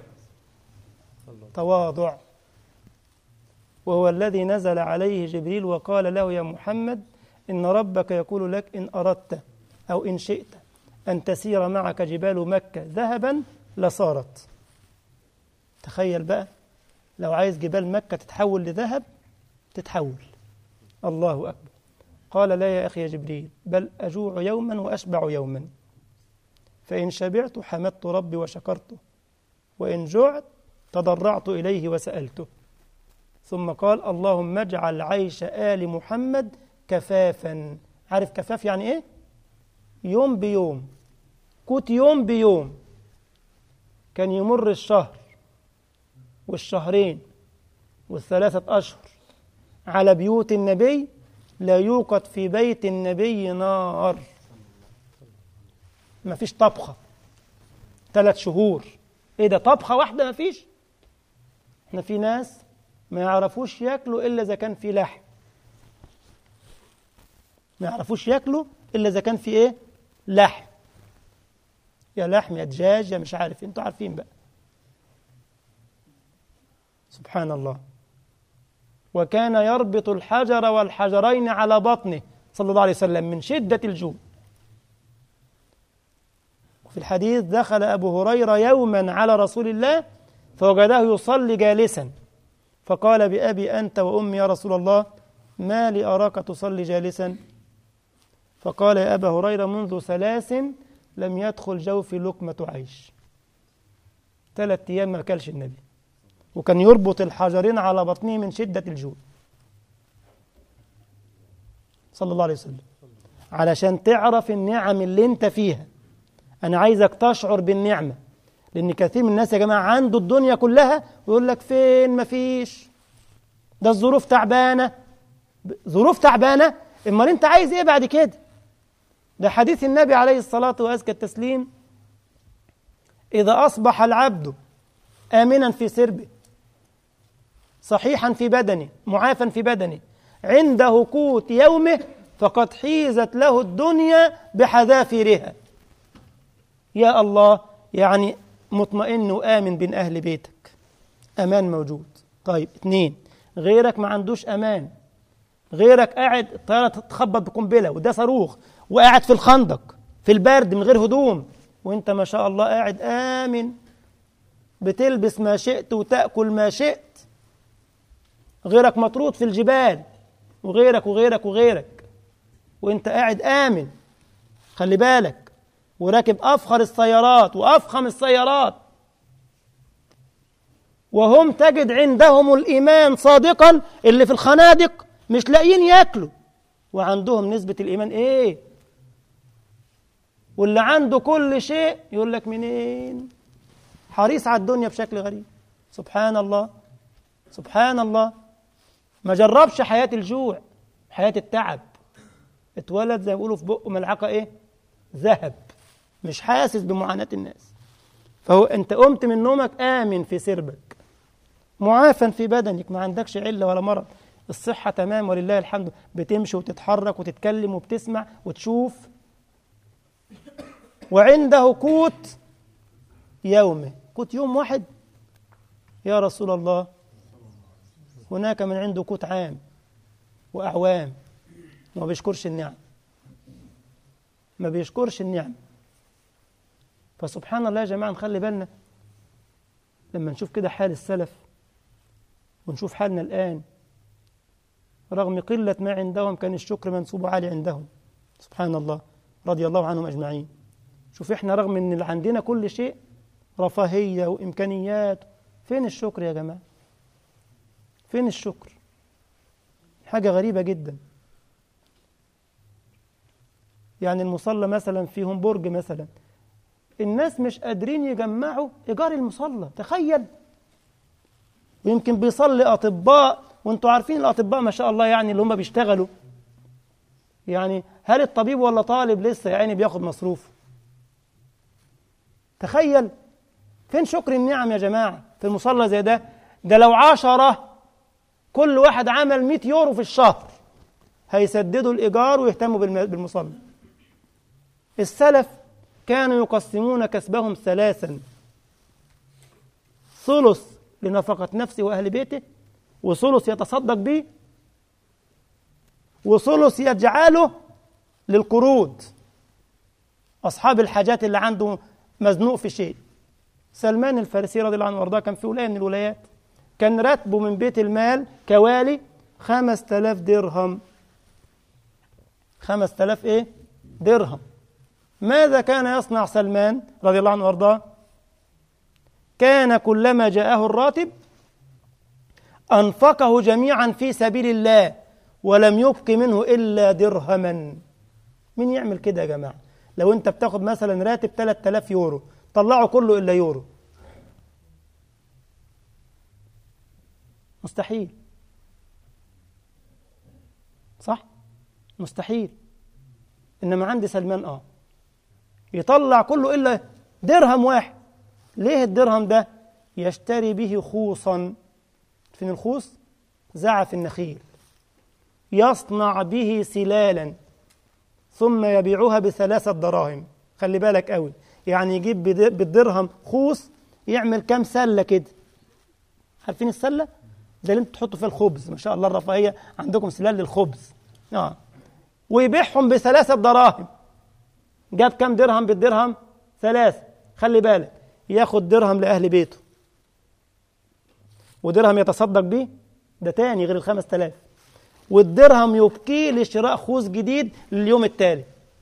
Speaker 1: تواضع وهو الذي نزل عليه جبريل وقال له يا محمد ان ربك يقول لك ان اردت او ان شئت ان تسير معك جبال مكه ذهبا لصارت تخيل بقى لو عايز جبال مكة تتحول لذهب تتحول الله أكبر قال لا يا أخي يا جبريل بل أجوع يوما وأشبع يوما فإن شبعت حمدت ربي وشكرته وإن جعت تضرعت إليه وسألته ثم قال اللهم اجعل عيش آل محمد كفافا عارف كفاف يعني إيه؟ يوم بيوم كنت يوم بيوم كان يمر الشهر والشهرين والثلاثة أشهر على بيوت النبي لا يوقد في بيت النبي نار ما فيش طبخة ثلاث شهور ايه ده طبخة واحدة ما فيش احنا في ناس ما يعرفوش ياكلوا الا اذا كان في لحم ما يعرفوش ياكلوا الا اذا كان في ايه لحم يا لحم يا دجاج يا مش عارف انتوا عارفين بقى سبحان الله وكان يربط الحجر والحجرين على بطنه صلى الله عليه وسلم من شدة الجوع وفي الحديث دخل أبو هريرة يوما على رسول الله فوجده يصلي جالسا فقال بأبي أنت وأمي يا رسول الله ما لي أراك تصلي جالسا فقال يا أبا هريرة منذ ثلاث لم يدخل جوفي لقمة عيش ثلاث أيام ما أكلش النبي وكان يربط الحجرين على بطنه من شدة الجوع صلى الله عليه وسلم علشان تعرف النعم اللي انت فيها انا عايزك تشعر بالنعمة لان كثير من الناس يا جماعة عنده الدنيا كلها ويقول لك فين مفيش ده الظروف تعبانة ظروف تعبانة امال انت عايز ايه بعد كده ده حديث النبي عليه الصلاة وأزكى التسليم إذا أصبح العبد آمنا في سربه صحيحا في بدنه معافا في بدنه عنده قوت يومه فقد حيزت له الدنيا بحذافيرها يا الله يعني مطمئن وآمن بين أهل بيتك أمان موجود طيب اثنين غيرك ما عندوش أمان غيرك قاعد الطيارة تخبط بقنبلة وده صاروخ وقاعد في الخندق في البرد من غير هدوم وانت ما شاء الله قاعد آمن بتلبس ما شئت وتأكل ما شئت غيرك مطرود في الجبال وغيرك وغيرك وغيرك وانت قاعد آمن خلي بالك وراكب أفخر السيارات وأفخم السيارات وهم تجد عندهم الإيمان صادقا اللي في الخنادق مش لاقيين ياكلوا وعندهم نسبة الإيمان إيه واللي عنده كل شيء يقول لك منين حريص على الدنيا بشكل غريب سبحان الله سبحان الله ما جربش حياة الجوع حياة التعب اتولد زي ما بيقولوا في بقه ملعقة ايه ذهب مش حاسس بمعاناة الناس فهو انت قمت من نومك آمن في سربك معافى في بدنك ما عندكش علة ولا مرض الصحة تمام ولله الحمد بتمشي وتتحرك وتتكلم وبتسمع وتشوف وعنده قوت يومه قوت يوم واحد يا رسول الله هناك من عنده قوت عام وأعوام وما بيشكرش النعم ما بيشكرش النعم فسبحان الله يا جماعة نخلي بالنا لما نشوف كده حال السلف ونشوف حالنا الآن رغم قلة ما عندهم كان الشكر منسوب عالي عندهم سبحان الله رضي الله عنهم أجمعين شوف احنا رغم ان اللي عندنا كل شيء رفاهية وإمكانيات فين الشكر يا جماعة فين الشكر حاجة غريبة جدا يعني المصلى مثلا في همبورج مثلا الناس مش قادرين يجمعوا إيجار المصلى تخيل ويمكن بيصلي أطباء وانتوا عارفين الأطباء ما شاء الله يعني اللي هم بيشتغلوا يعني هل الطبيب ولا طالب لسه يعني بياخد مصروفه تخيل فين شكر النعم يا جماعة في المصلى زي ده ده لو عشرة كل واحد عمل 100 يورو في الشهر هيسددوا الإيجار ويهتموا بالمصلى السلف كانوا يقسمون كسبهم ثلاثا ثلث لنفقة نفسه وأهل بيته وثلث يتصدق به وثلث يجعله للقروض أصحاب الحاجات اللي عنده مزنوق في شيء سلمان الفارسي رضي الله عنه وارضاه كان في ولاية من الولايات كان راتبه من بيت المال كوالي خمس تلاف درهم خمس تلاف ايه درهم ماذا كان يصنع سلمان رضي الله عنه وارضاه كان كلما جاءه الراتب أنفقه جميعا في سبيل الله ولم يبق منه إلا درهما مين يعمل كده يا جماعة لو انت بتاخد مثلا راتب 3000 يورو طلعه كله الا يورو مستحيل صح مستحيل انما عندي سلمان اه يطلع كله الا درهم واحد ليه الدرهم ده يشتري به خوصا فين الخوص زعف النخيل يصنع به سلالا ثم يبيعها بثلاثة دراهم خلي بالك قوي يعني يجيب بالدرهم خوص يعمل كام سلة كده عارفين السلة زي اللي انتوا تحطوا فيها الخبز ما شاء الله الرفاهية عندكم سلال للخبز اه ويبيعهم بثلاثة دراهم جاب كام درهم بالدرهم ثلاثة خلي بالك ياخد درهم لأهل بيته ودرهم يتصدق بيه ده تاني غير الخمس تلاف والدرهم يبكيه لشراء خوذ جديد لليوم التالي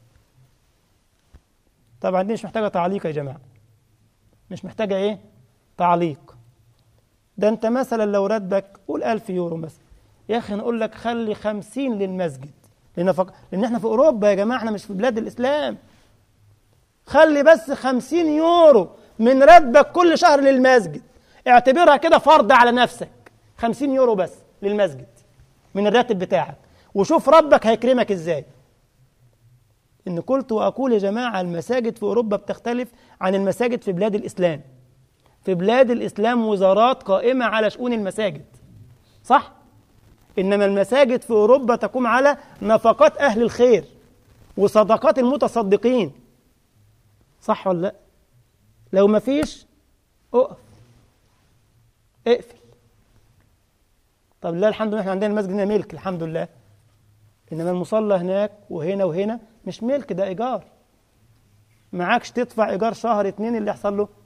Speaker 1: طبعا دي مش محتاجة تعليق يا جماعة مش محتاجة ايه تعليق ده انت مثلا لو راتبك قول ألف يورو مثلا يا أخي نقول لك خلي خمسين للمسجد لأن, فق... لأن احنا في أوروبا يا جماعة احنا مش في بلاد الإسلام خلي بس خمسين يورو من راتبك كل شهر للمسجد اعتبرها كده فرض على نفسك خمسين يورو بس للمسجد من الراتب بتاعك وشوف ربك هيكرمك ازاي ان قلت واقول يا جماعه المساجد في اوروبا بتختلف عن المساجد في بلاد الاسلام في بلاد الاسلام وزارات قائمه على شؤون المساجد صح انما المساجد في اوروبا تقوم على نفقات اهل الخير وصدقات المتصدقين صح ولا لا لو ما فيش اقف اقفل طب لا الحمد لله احنا عندنا المسجد هنا ملك الحمد لله انما المصلى هناك وهنا وهنا مش ملك ده ايجار معكش تدفع ايجار شهر اتنين اللي يحصل له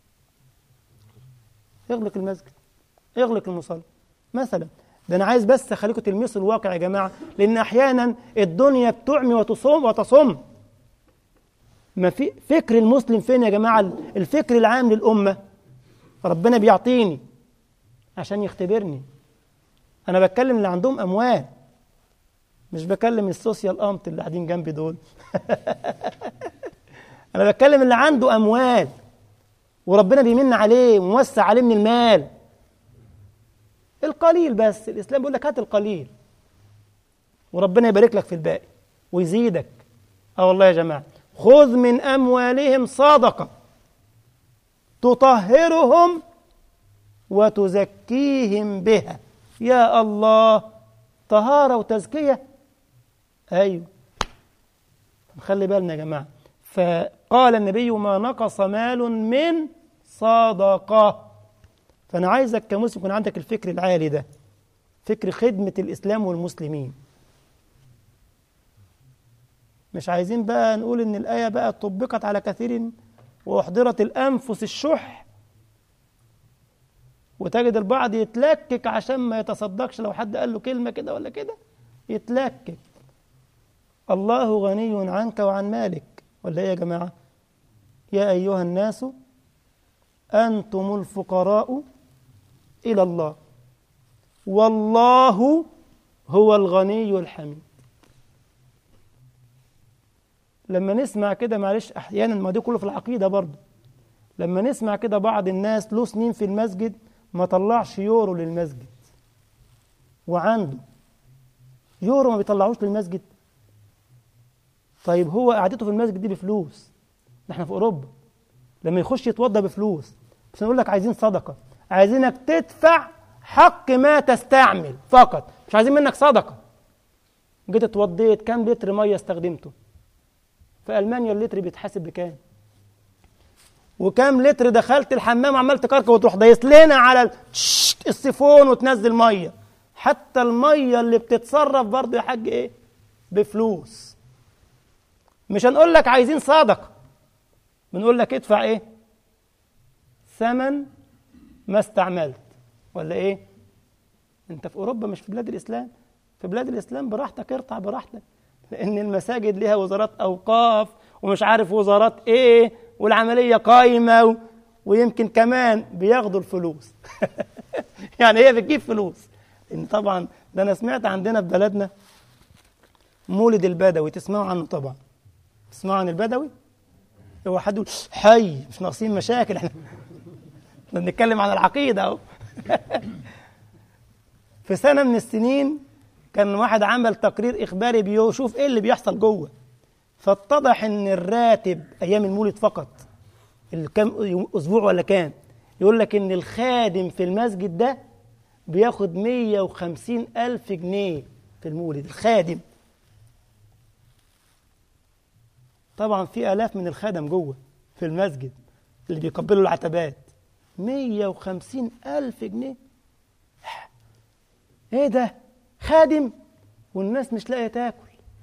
Speaker 1: اغلق المسجد اغلق المصلى مثلا ده انا عايز بس اخليكم تلمسوا الواقع يا جماعه لان احيانا الدنيا بتعمي وتصم وتصم ما في فكر المسلم فين يا جماعه الفكر العام للامه ربنا بيعطيني عشان يختبرني انا بتكلم اللي عندهم اموال مش بكلم السوسيال امت اللي قاعدين جنبي دول انا بتكلم اللي عنده اموال وربنا بيمن عليه وموسع عليه من المال القليل بس الاسلام بيقول لك هات القليل وربنا يبارك لك في الباقي ويزيدك اه والله يا جماعه خذ من اموالهم صدقه تطهرهم وتزكيهم بها يا الله طهارة وتزكية أيوه خلي بالنا يا جماعة فقال النبي ما نقص مال من صدقة فأنا عايزك كمسلم يكون عندك الفكر العالي ده فكر خدمة الإسلام والمسلمين مش عايزين بقى نقول إن الآية بقى طبقت على كثير وأحضرت الأنفس الشح وتجد البعض يتلكك عشان ما يتصدقش لو حد قال له كلمة كده ولا كده يتلكك الله غني عنك وعن مالك ولا ايه يا جماعة يا أيها الناس أنتم الفقراء إلى الله والله هو الغني الحميد لما نسمع كده معلش أحيانا ما دي كله في العقيدة برضه لما نسمع كده بعض الناس له سنين في المسجد ما طلعش يورو للمسجد وعنده يورو ما بيطلعوش للمسجد طيب هو قعدته في المسجد دي بفلوس احنا في اوروبا لما يخش يتوضى بفلوس بس نقول لك عايزين صدقه عايزينك تدفع حق ما تستعمل فقط مش عايزين منك صدقه جيت اتوضيت كام لتر ميه استخدمته في المانيا اللتر بيتحاسب بكام وكام لتر دخلت الحمام عمال تكركر وتروح دايس لنا على السيفون وتنزل ميه حتى الميه اللي بتتصرف برضه يا حاج ايه بفلوس مش هنقول لك عايزين صدقه بنقول لك ادفع ايه ثمن ما استعملت ولا ايه انت في اوروبا مش في بلاد الاسلام في بلاد الاسلام براحتك ارتع براحتك لان المساجد ليها وزارات اوقاف ومش عارف وزارات ايه والعمليه قايمه و... ويمكن كمان بياخدوا الفلوس يعني هي بتجيب فلوس ان طبعا ده انا سمعت عندنا في بلدنا مولد البدوي تسمعوا عنه طبعا تسمعوا عن البدوي هو حد يقول حي مش ناقصين مشاكل احنا احنا بنتكلم عن العقيده اهو في سنه من السنين كان واحد عمل تقرير اخباري بيشوف ايه اللي بيحصل جوه فاتضح ان الراتب ايام المولد فقط الكام اسبوع ولا كام يقول لك ان الخادم في المسجد ده بياخد 150 ألف جنيه في المولد الخادم طبعا في آلاف من الخدم جوه في المسجد اللي بيقبلوا العتبات 150 ألف جنيه ايه ده خادم والناس مش لاقيه تاكل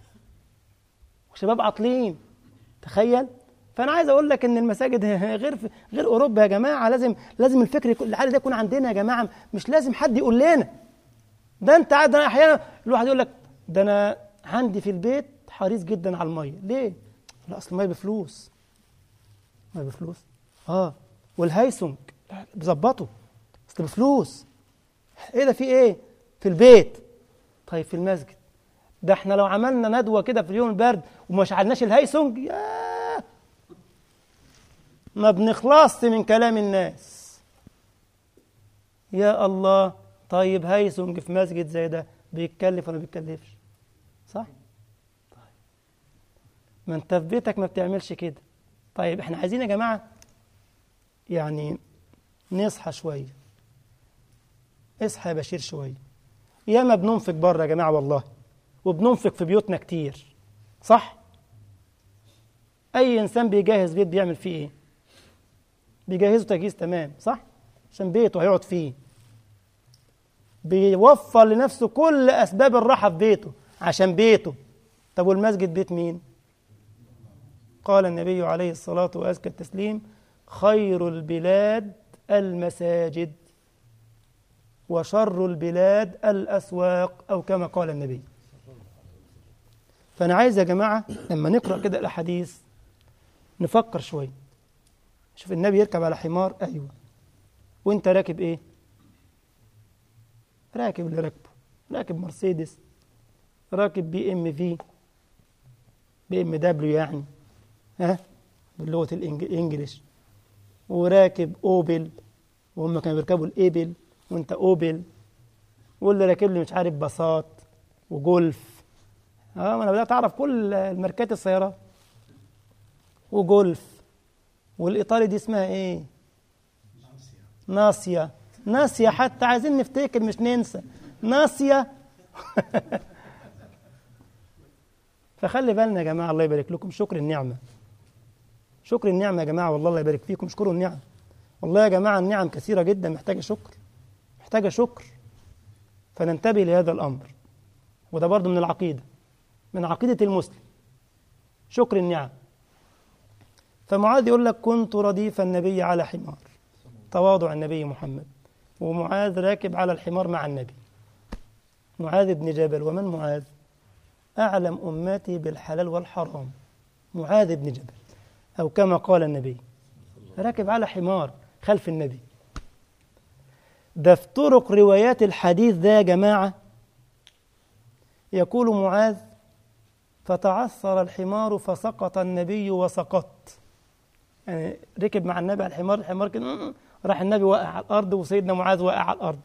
Speaker 1: وشباب عاطلين تخيل فانا عايز اقول لك ان المساجد غير في غير اوروبا يا جماعه لازم لازم الفكر يكون العالي ده يكون عندنا يا جماعه مش لازم حد يقول لنا ده انت قاعد انا احيانا الواحد يقول لك ده انا عندي في البيت حريص جدا على الميه ليه لا اصل الميه بفلوس الميه بفلوس اه والهيسنج بظبطه اصل بفلوس ايه ده في ايه في البيت طيب في المسجد ده احنا لو عملنا ندوه كده في اليوم البرد وما شعلناش الهيسنج ياه ما بنخلصش من كلام الناس يا الله طيب هيسنج في مسجد زي ده بيتكلف ولا ما بيتكلفش صح طيب ما انت في بيتك ما بتعملش كده طيب احنا عايزين يا جماعه يعني نصحى شويه اصحى يا بشير شويه ياما بننفق بره يا جماعه والله وبننفق في بيوتنا كتير صح اي انسان بيجهز بيت بيعمل فيه ايه بيجهزه تجهيز تمام صح عشان بيته هيقعد فيه بيوفر لنفسه كل اسباب الراحه في بيته عشان بيته طب والمسجد بيت مين قال النبي عليه الصلاه وازكى التسليم خير البلاد المساجد وشر البلاد الاسواق او كما قال النبي فانا عايز يا جماعه لما نقرا كده الاحاديث نفكر شويه شوف النبي يركب على حمار ايوه وانت راكب ايه راكب اللي راكبه راكب مرسيدس راكب بي ام في بي ام دبليو يعني ها باللغه الانجليش وراكب اوبل وهم كانوا بيركبوا الايبل وانت اوبل واللي راكب لي مش عارف باصات وجولف اه ما انا بدات اعرف كل الماركات السيارات وجولف والايطالي دي اسمها ايه ناسيا ناسيا حتى عايزين نفتكر مش ننسى ناسيا فخلي بالنا يا جماعه الله يبارك لكم شكر النعمه شكر النعمه يا جماعه والله الله يبارك فيكم اشكروا النعم والله يا جماعه النعم كثيره جدا محتاجه شكر محتاجه شكر فننتبه لهذا الامر وده برضه من العقيده من عقيده المسلم شكر النعم فمعاذ يقول لك كنت رديف النبي على حمار تواضع النبي محمد ومعاذ راكب على الحمار مع النبي معاذ بن جبل ومن معاذ أعلم أمتي بالحلال والحرام معاذ بن جبل أو كما قال النبي راكب على حمار خلف النبي ده في طرق روايات الحديث ده يا جماعة يقول معاذ فتعثر الحمار فسقط النبي وسقطت يعني ركب مع النبي على الحمار الحمار كده راح النبي واقع على الارض وسيدنا معاذ واقع على الارض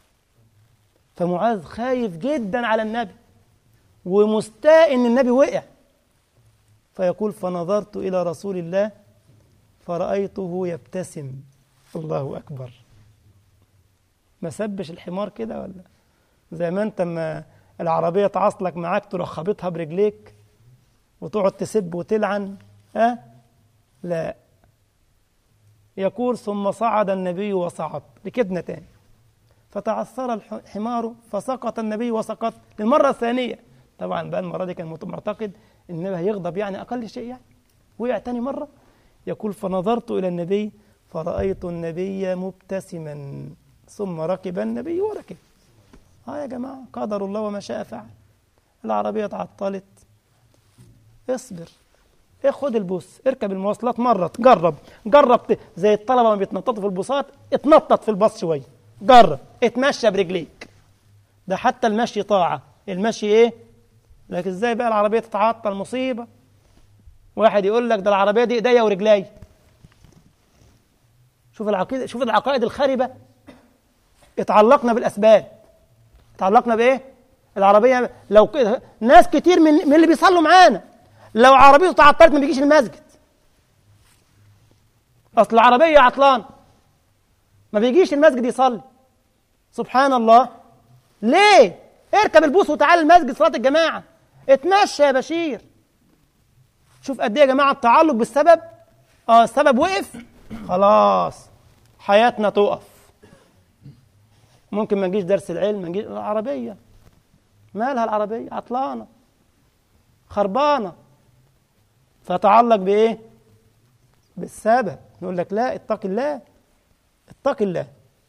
Speaker 1: فمعاذ خايف جدا على النبي ومستاء ان النبي وقع فيقول فنظرت الى رسول الله فرايته يبتسم الله اكبر ما سبش الحمار كده ولا زي ما انت ما العربيه تعصلك معاك تروح خابطها برجليك وتقعد تسب وتلعن ها أه؟ لا يقول ثم صعد النبي وصعد ركبنا تاني فتعثر الحمار فسقط النبي وسقط للمرة الثانية طبعا بقى المرة دي كان معتقد ان النبي هيغضب يعني أقل شيء يعني وقع تاني مرة يقول فنظرت إلى النبي فرأيت النبي مبتسما ثم ركب النبي وركب ها يا جماعة قدر الله وما شاء فعل العربية تعطلت اصبر ايه خد البوس اركب المواصلات مرة جرب جرب زي الطلبة ما بيتنططوا في البوصات اتنطط في الباص شوية جرب اتمشى برجليك ده حتى المشي طاعة المشي ايه لكن ازاي بقى العربية تتعطل مصيبة واحد يقول لك ده العربيه دي ايديا ورجلي شوف العقيده شوف العقائد الخربه اتعلقنا بالاسباب اتعلقنا بايه العربيه لو كده ناس كتير من من اللي بيصلوا معانا لو عربيته تعطلت ما بيجيش المسجد اصل العربيه عطلان ما بيجيش المسجد يصلي سبحان الله ليه اركب البوس وتعال المسجد صلاه الجماعه اتمشى يا بشير شوف قد ايه يا جماعه التعلق بالسبب اه السبب وقف خلاص حياتنا تقف ممكن ما نجيش درس العلم ما نجيش العربيه مالها العربيه عطلانه خربانه فتعلق بايه بالسبب نقول لك لا اتق الله اتق الله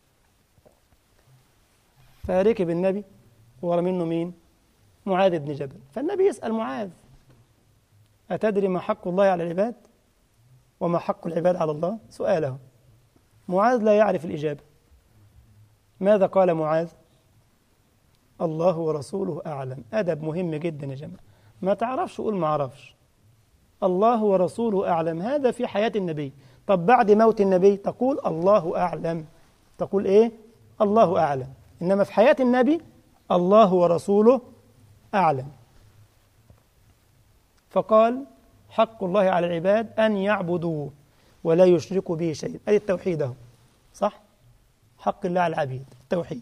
Speaker 1: فركب النبي ورا منه مين معاذ بن جبل فالنبي يسأل معاذ أتدري ما حق الله على العباد وما حق العباد على الله سؤاله معاذ لا يعرف الإجابة ماذا قال معاذ الله ورسوله أعلم أدب مهم جدا يا جماعة ما تعرفش قول ما أعرفش الله ورسوله أعلم هذا في حياة النبي طب بعد موت النبي تقول الله أعلم تقول إيه الله أعلم إنما في حياة النبي الله ورسوله أعلم فقال حق الله على العباد أن يعبدوه ولا يشركوا به شيئا أي التوحيد أهو صح حق الله على العبيد التوحيد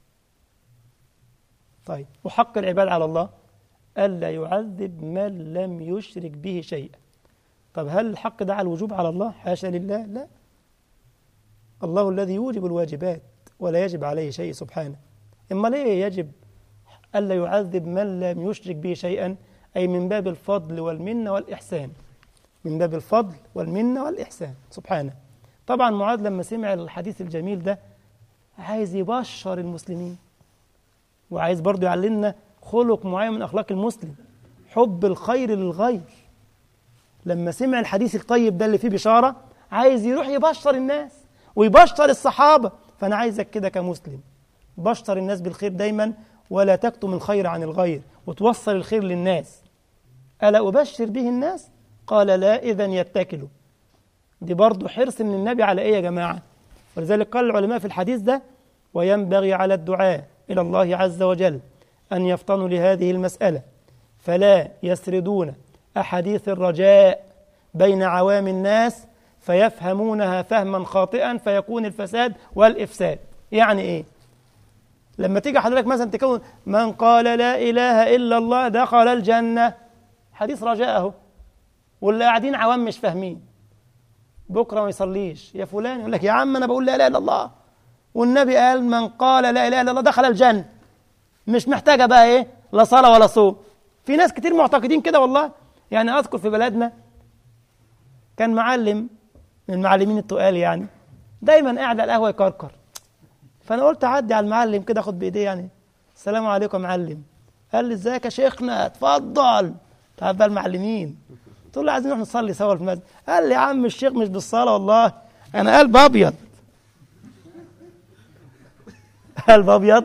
Speaker 1: طيب وحق العباد على الله ألا يعذب من لم يشرك به شيئا طب هل الحق ده على الوجوب على الله حاشا لله لا الله الذي يوجب الواجبات ولا يجب عليه شيء سبحانه إما ليه يجب ألا يعذب من لم يشرك به شيئا أي من باب الفضل والمنة والإحسان من باب الفضل والمنة والإحسان سبحانه طبعا معاذ لما سمع الحديث الجميل ده عايز يبشر المسلمين وعايز برضه يعلمنا خلق معين من أخلاق المسلم حب الخير للغير لما سمع الحديث الطيب ده اللي فيه بشارة عايز يروح يبشر الناس ويبشر الصحابة فأنا عايزك كده كمسلم بشر الناس بالخير دايما ولا تكتم الخير عن الغير وتوصل الخير للناس ألا أبشر به الناس قال لا إذا يتكلوا دي برضه حرص من النبي على إيه يا جماعة ولذلك قال العلماء في الحديث ده وينبغي على الدعاء إلى الله عز وجل أن يفطنوا لهذه المسألة فلا يسردون أحاديث الرجاء بين عوام الناس فيفهمونها فهما خاطئا فيكون الفساد والإفساد يعني إيه لما تيجي حضرتك مثلا تكون من قال لا إله إلا الله دخل الجنة حديث رجاء اهو واللي قاعدين عوام مش فاهمين بكره ما يصليش يا فلان يقول لك يا عم انا بقول لا اله الا الله والنبي قال من قال لا اله الا الله دخل الجنه مش محتاجه بقى ايه لا صلاه ولا صوم في ناس كتير معتقدين كده والله يعني اذكر في بلدنا كان معلم من المعلمين التقال يعني دايما قاعد على القهوه يكركر فانا قلت اعدي على المعلم كده اخد بايديه يعني السلام عليكم يا معلم قال لي ازيك يا شيخنا اتفضل تعرف بقى المعلمين قلت له عايزين نروح نصلي سوا في المسجد قال لي يا عم الشيخ مش بالصلاه والله انا قلب ابيض قلب ابيض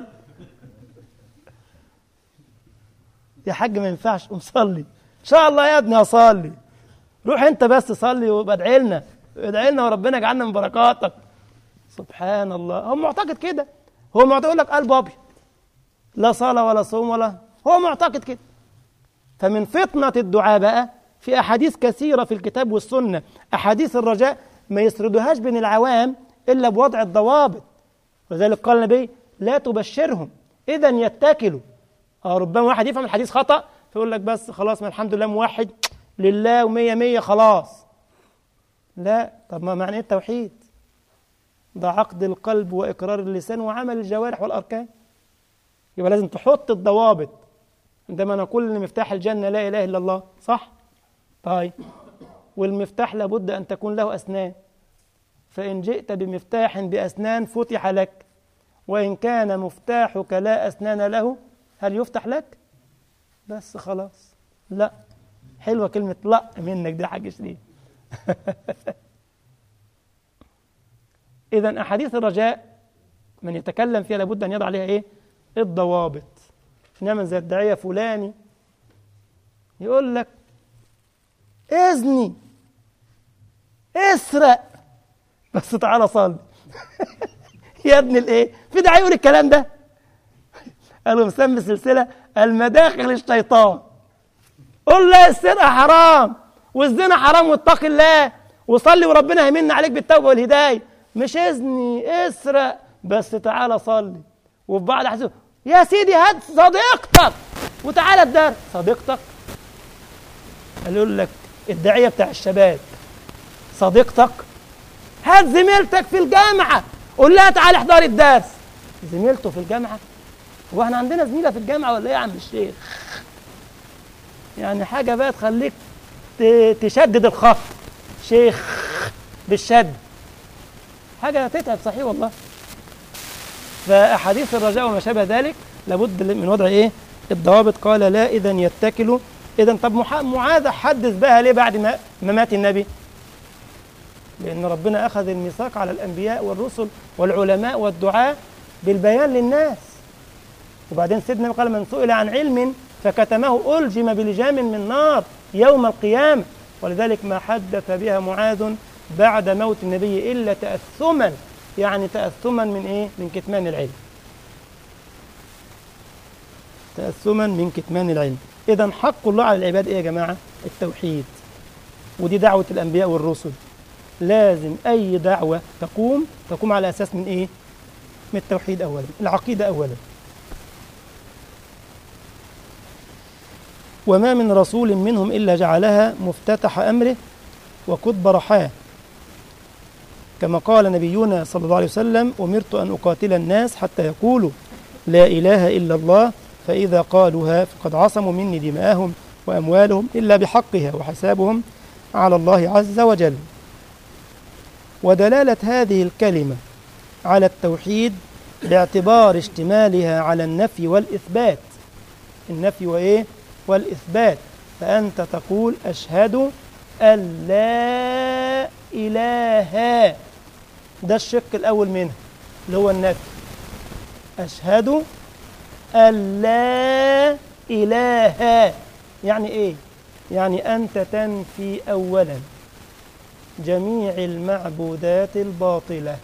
Speaker 1: يا حاج ما ينفعش قوم صلي ان شاء الله يا ابني اصلي روح انت بس صلي وادعي لنا ادعي لنا وربنا يجعلنا من بركاتك سبحان الله هو معتقد كده هو معتقد يقول لك قلب ابيض لا صلاه ولا صوم ولا هو معتقد كده فمن فطنة الدعاء بقى في أحاديث كثيرة في الكتاب والسنة أحاديث الرجاء ما يسردوهاش بين العوام إلا بوضع الضوابط ولذلك قال النبي لا تبشرهم إذا يتكلوا آه ربما واحد يفهم الحديث خطأ فيقول لك بس خلاص ما الحمد لله موحد لله ومية مية خلاص لا طب ما معنى إيه التوحيد ده عقد القلب وإقرار اللسان وعمل الجوارح والأركان يبقى لازم تحط الضوابط عندما نقول ان مفتاح الجنه لا اله الا الله صح طيب والمفتاح لابد ان تكون له اسنان فان جئت بمفتاح باسنان فتح لك وان كان مفتاحك لا اسنان له هل يفتح لك بس خلاص لا حلوه كلمه لا منك دي حاجه شديد اذا احاديث الرجاء من يتكلم فيها لابد ان يضع عليها ايه الضوابط نعمل زي الداعية فلاني يقول لك اذني اسرق بس تعالى صلي يا ابن الايه في داعي يقول الكلام ده قالوا مسمي السلسله المداخل الشيطان قول لا السرقه حرام والزنا حرام واتقي الله وصلي وربنا هيمن عليك بالتوبه والهدايه مش اذني اسرق بس تعالى صلي وفي بعض الاحيان يا سيدي هات صديقتك وتعالى الدرس صديقتك قالوا لك الداعيه بتاع الشباب صديقتك هات زميلتك في الجامعه قول لها تعالى احضري الدرس زميلته في الجامعه هو احنا عندنا زميله في الجامعه ولا ايه يا عم الشيخ يعني حاجه بقى تخليك تشدد الخط شيخ بالشد حاجه تتعب صحيح والله فاحاديث الرجاء وما شابه ذلك لابد من وضع ايه الضوابط قال لا اذا يتكلوا اذا طب معاذ حدث بها ليه بعد ما مات النبي لأن ربنا أخذ الميثاق على الأنبياء والرسل والعلماء والدعاة بالبيان للناس وبعدين سيدنا قال من سئل عن علم فكتمه ألجم بلجام من نار يوم القيامة ولذلك ما حدث بها معاذ بعد موت النبي إلا تأثما يعني تأثما من إيه؟ من كتمان العلم تأثما من كتمان العلم إذا حق الله على العباد إيه يا جماعة؟ التوحيد ودي دعوة الأنبياء والرسل لازم أي دعوة تقوم تقوم على أساس من إيه؟ من التوحيد أولا العقيدة أولا وما من رسول منهم إلا جعلها مفتتح أمره وقطب رحاه كما قال نبينا صلى الله عليه وسلم أمرت أن أقاتل الناس حتى يقولوا لا إله إلا الله فإذا قالوها فقد عصموا مني دماءهم وأموالهم إلا بحقها وحسابهم على الله عز وجل ودلالة هذه الكلمة على التوحيد باعتبار اشتمالها على النفي والإثبات النفي وإيه؟ والإثبات فأنت تقول أشهد أن لا إله ده الشق الأول منها اللي هو النفي أشهد أن لا إله يعني إيه؟ يعني أنت تنفي أولا جميع المعبودات الباطلة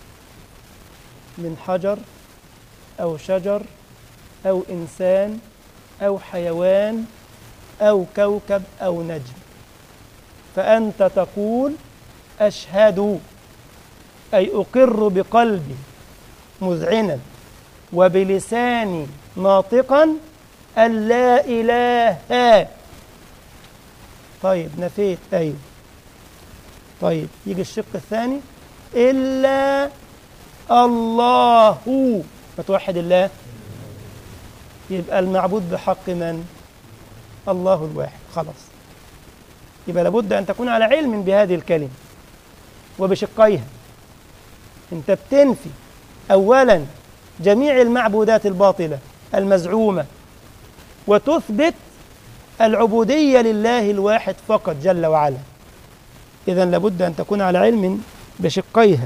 Speaker 1: من حجر أو شجر أو إنسان أو حيوان أو كوكب أو نجم فأنت تقول أشهد أي أقر بقلبي مذعنا وبلساني ناطقا أن لا إله طيب نفيت أيوه طيب يجي الشق الثاني إلا الله فتوحد الله يبقى المعبود بحق من الله الواحد خلاص يبقى لابد أن تكون على علم بهذه الكلمة وبشقيها أنت بتنفي أولا جميع المعبودات الباطلة المزعومة وتثبت العبودية لله الواحد فقط جل وعلا إذا لابد أن تكون على علم بشقيها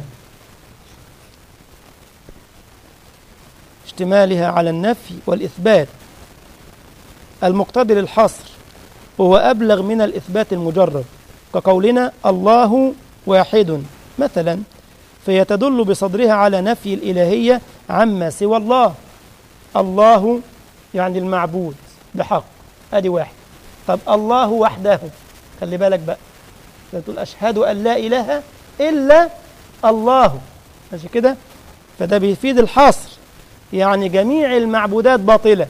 Speaker 1: اشتمالها على النفي والإثبات المقتضي للحصر وهو أبلغ من الإثبات المجرد كقولنا الله واحد مثلا فهي تدل بصدرها على نفي الإلهية عما سوى الله الله يعني المعبود بحق أدي واحد طب الله وحده خلي بالك بقى تقول أشهد أن لا إله إلا الله ماشي كده فده بيفيد الحصر يعني جميع المعبودات باطلة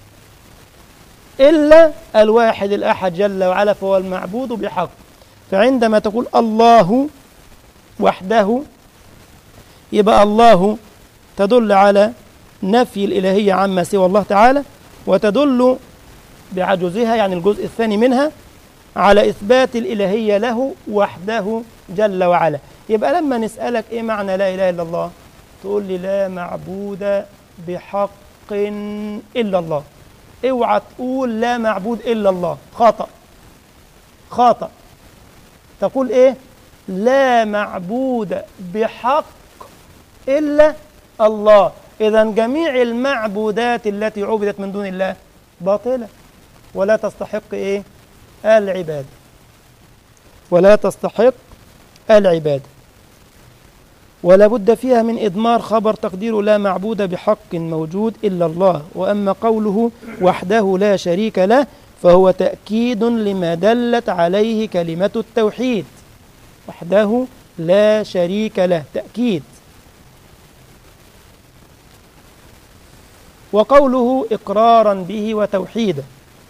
Speaker 1: إلا الواحد الأحد جل وعلا فهو المعبود بحق فعندما تقول الله وحده يبقى الله تدل على نفي الإلهية عما سوى الله تعالى وتدل بعجزها يعني الجزء الثاني منها على إثبات الإلهية له وحده جل وعلا يبقى لما نسألك إيه معنى لا إله إلا الله تقول لي لا معبود بحق إلا الله اوعى تقول لا معبود إلا الله خطأ خطأ تقول إيه لا معبود بحق إلا الله إذا جميع المعبودات التي عبدت من دون الله باطلة ولا تستحق إيه العبادة ولا تستحق العبادة ولا بد فيها من إضمار خبر تقدير لا معبود بحق موجود إلا الله وأما قوله وحده لا شريك له فهو تأكيد لما دلت عليه كلمة التوحيد وحده لا شريك له تأكيد وقوله إقرارا به وتوحيدا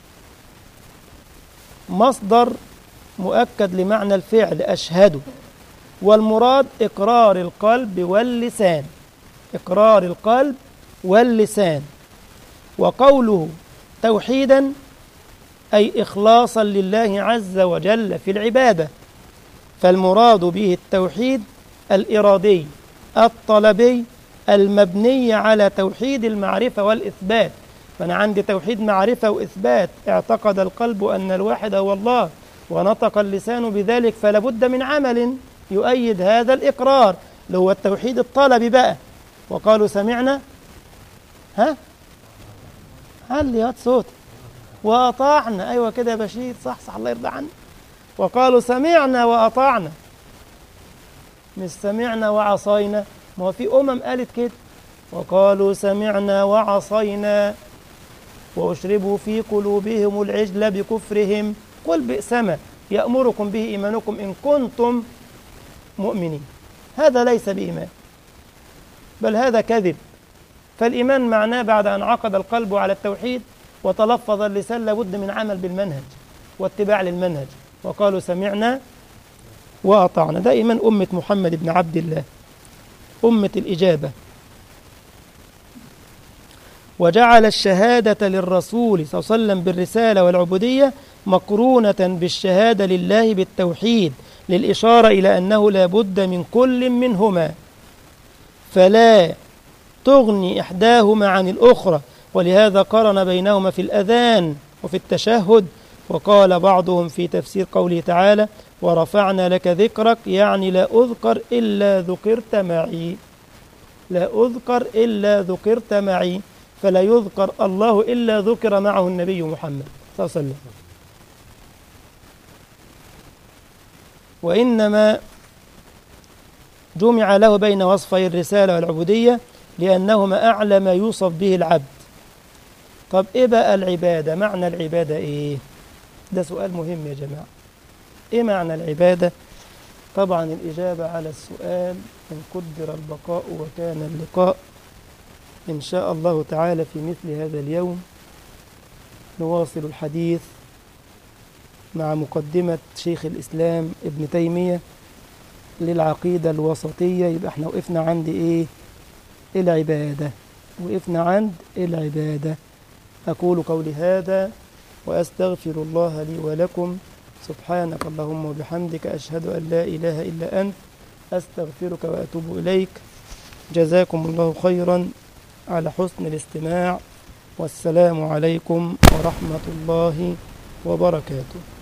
Speaker 1: مصدر مؤكد لمعنى الفعل أشهد والمراد إقرار القلب واللسان إقرار القلب واللسان وقوله توحيدا أي إخلاصا لله عز وجل في العبادة فالمراد به التوحيد الإرادي الطلبي المبني على توحيد المعرفة والإثبات فأنا عندي توحيد معرفة وإثبات اعتقد القلب أن الواحد هو الله ونطق اللسان بذلك فلا بد من عمل يؤيد هذا الإقرار اللي هو التوحيد الطلبي بقى وقالوا سمعنا ها هل يا صوت وأطعنا أيوة كده يا بشير صح صح الله يرضى عنك وقالوا سمعنا وأطعنا مش سمعنا وعصينا ما هو في أمم قالت كده وقالوا سمعنا وعصينا وأشربوا في قلوبهم العجل بكفرهم قل بئسما يأمركم به إيمانكم إن كنتم مؤمنين هذا ليس بإيمان بل هذا كذب فالإيمان معناه بعد أن عقد القلب على التوحيد وتلفظ اللسان لابد من عمل بالمنهج واتباع للمنهج وقالوا سمعنا وأطعنا ده إيمان أمة محمد بن عبد الله أمة الإجابة وجعل الشهادة للرسول صلى الله عليه وسلم بالرسالة والعبودية مقرونة بالشهادة لله بالتوحيد للإشارة إلى أنه لا بد من كل منهما فلا تغني إحداهما عن الأخرى ولهذا قرن بينهما في الأذان وفي التشهد وقال بعضهم في تفسير قوله تعالى ورفعنا لك ذكرك يعني لا أذكر إلا ذكرت معي لا أذكر إلا ذكرت معي فلا يذكر الله إلا ذكر معه النبي محمد صلى الله عليه وسلم وإنما جمع له بين وصفي الرسالة والعبودية لأنهما أعلى ما يوصف به العبد طب إيه بقى العبادة معنى العبادة إيه ده سؤال مهم يا جماعة إيه معنى العبادة طبعا الإجابة على السؤال إن قدر البقاء وكان اللقاء إن شاء الله تعالى في مثل هذا اليوم نواصل الحديث مع مقدمة شيخ الإسلام ابن تيمية للعقيدة الوسطية يبقى احنا وقفنا عند ايه العبادة وقفنا عند العبادة أقول قولي هذا وأستغفر الله لي ولكم سبحانك اللهم وبحمدك أشهد أن لا إله إلا أنت أستغفرك وأتوب إليك جزاكم الله خيرا على حسن الاستماع والسلام عليكم ورحمة الله وبركاته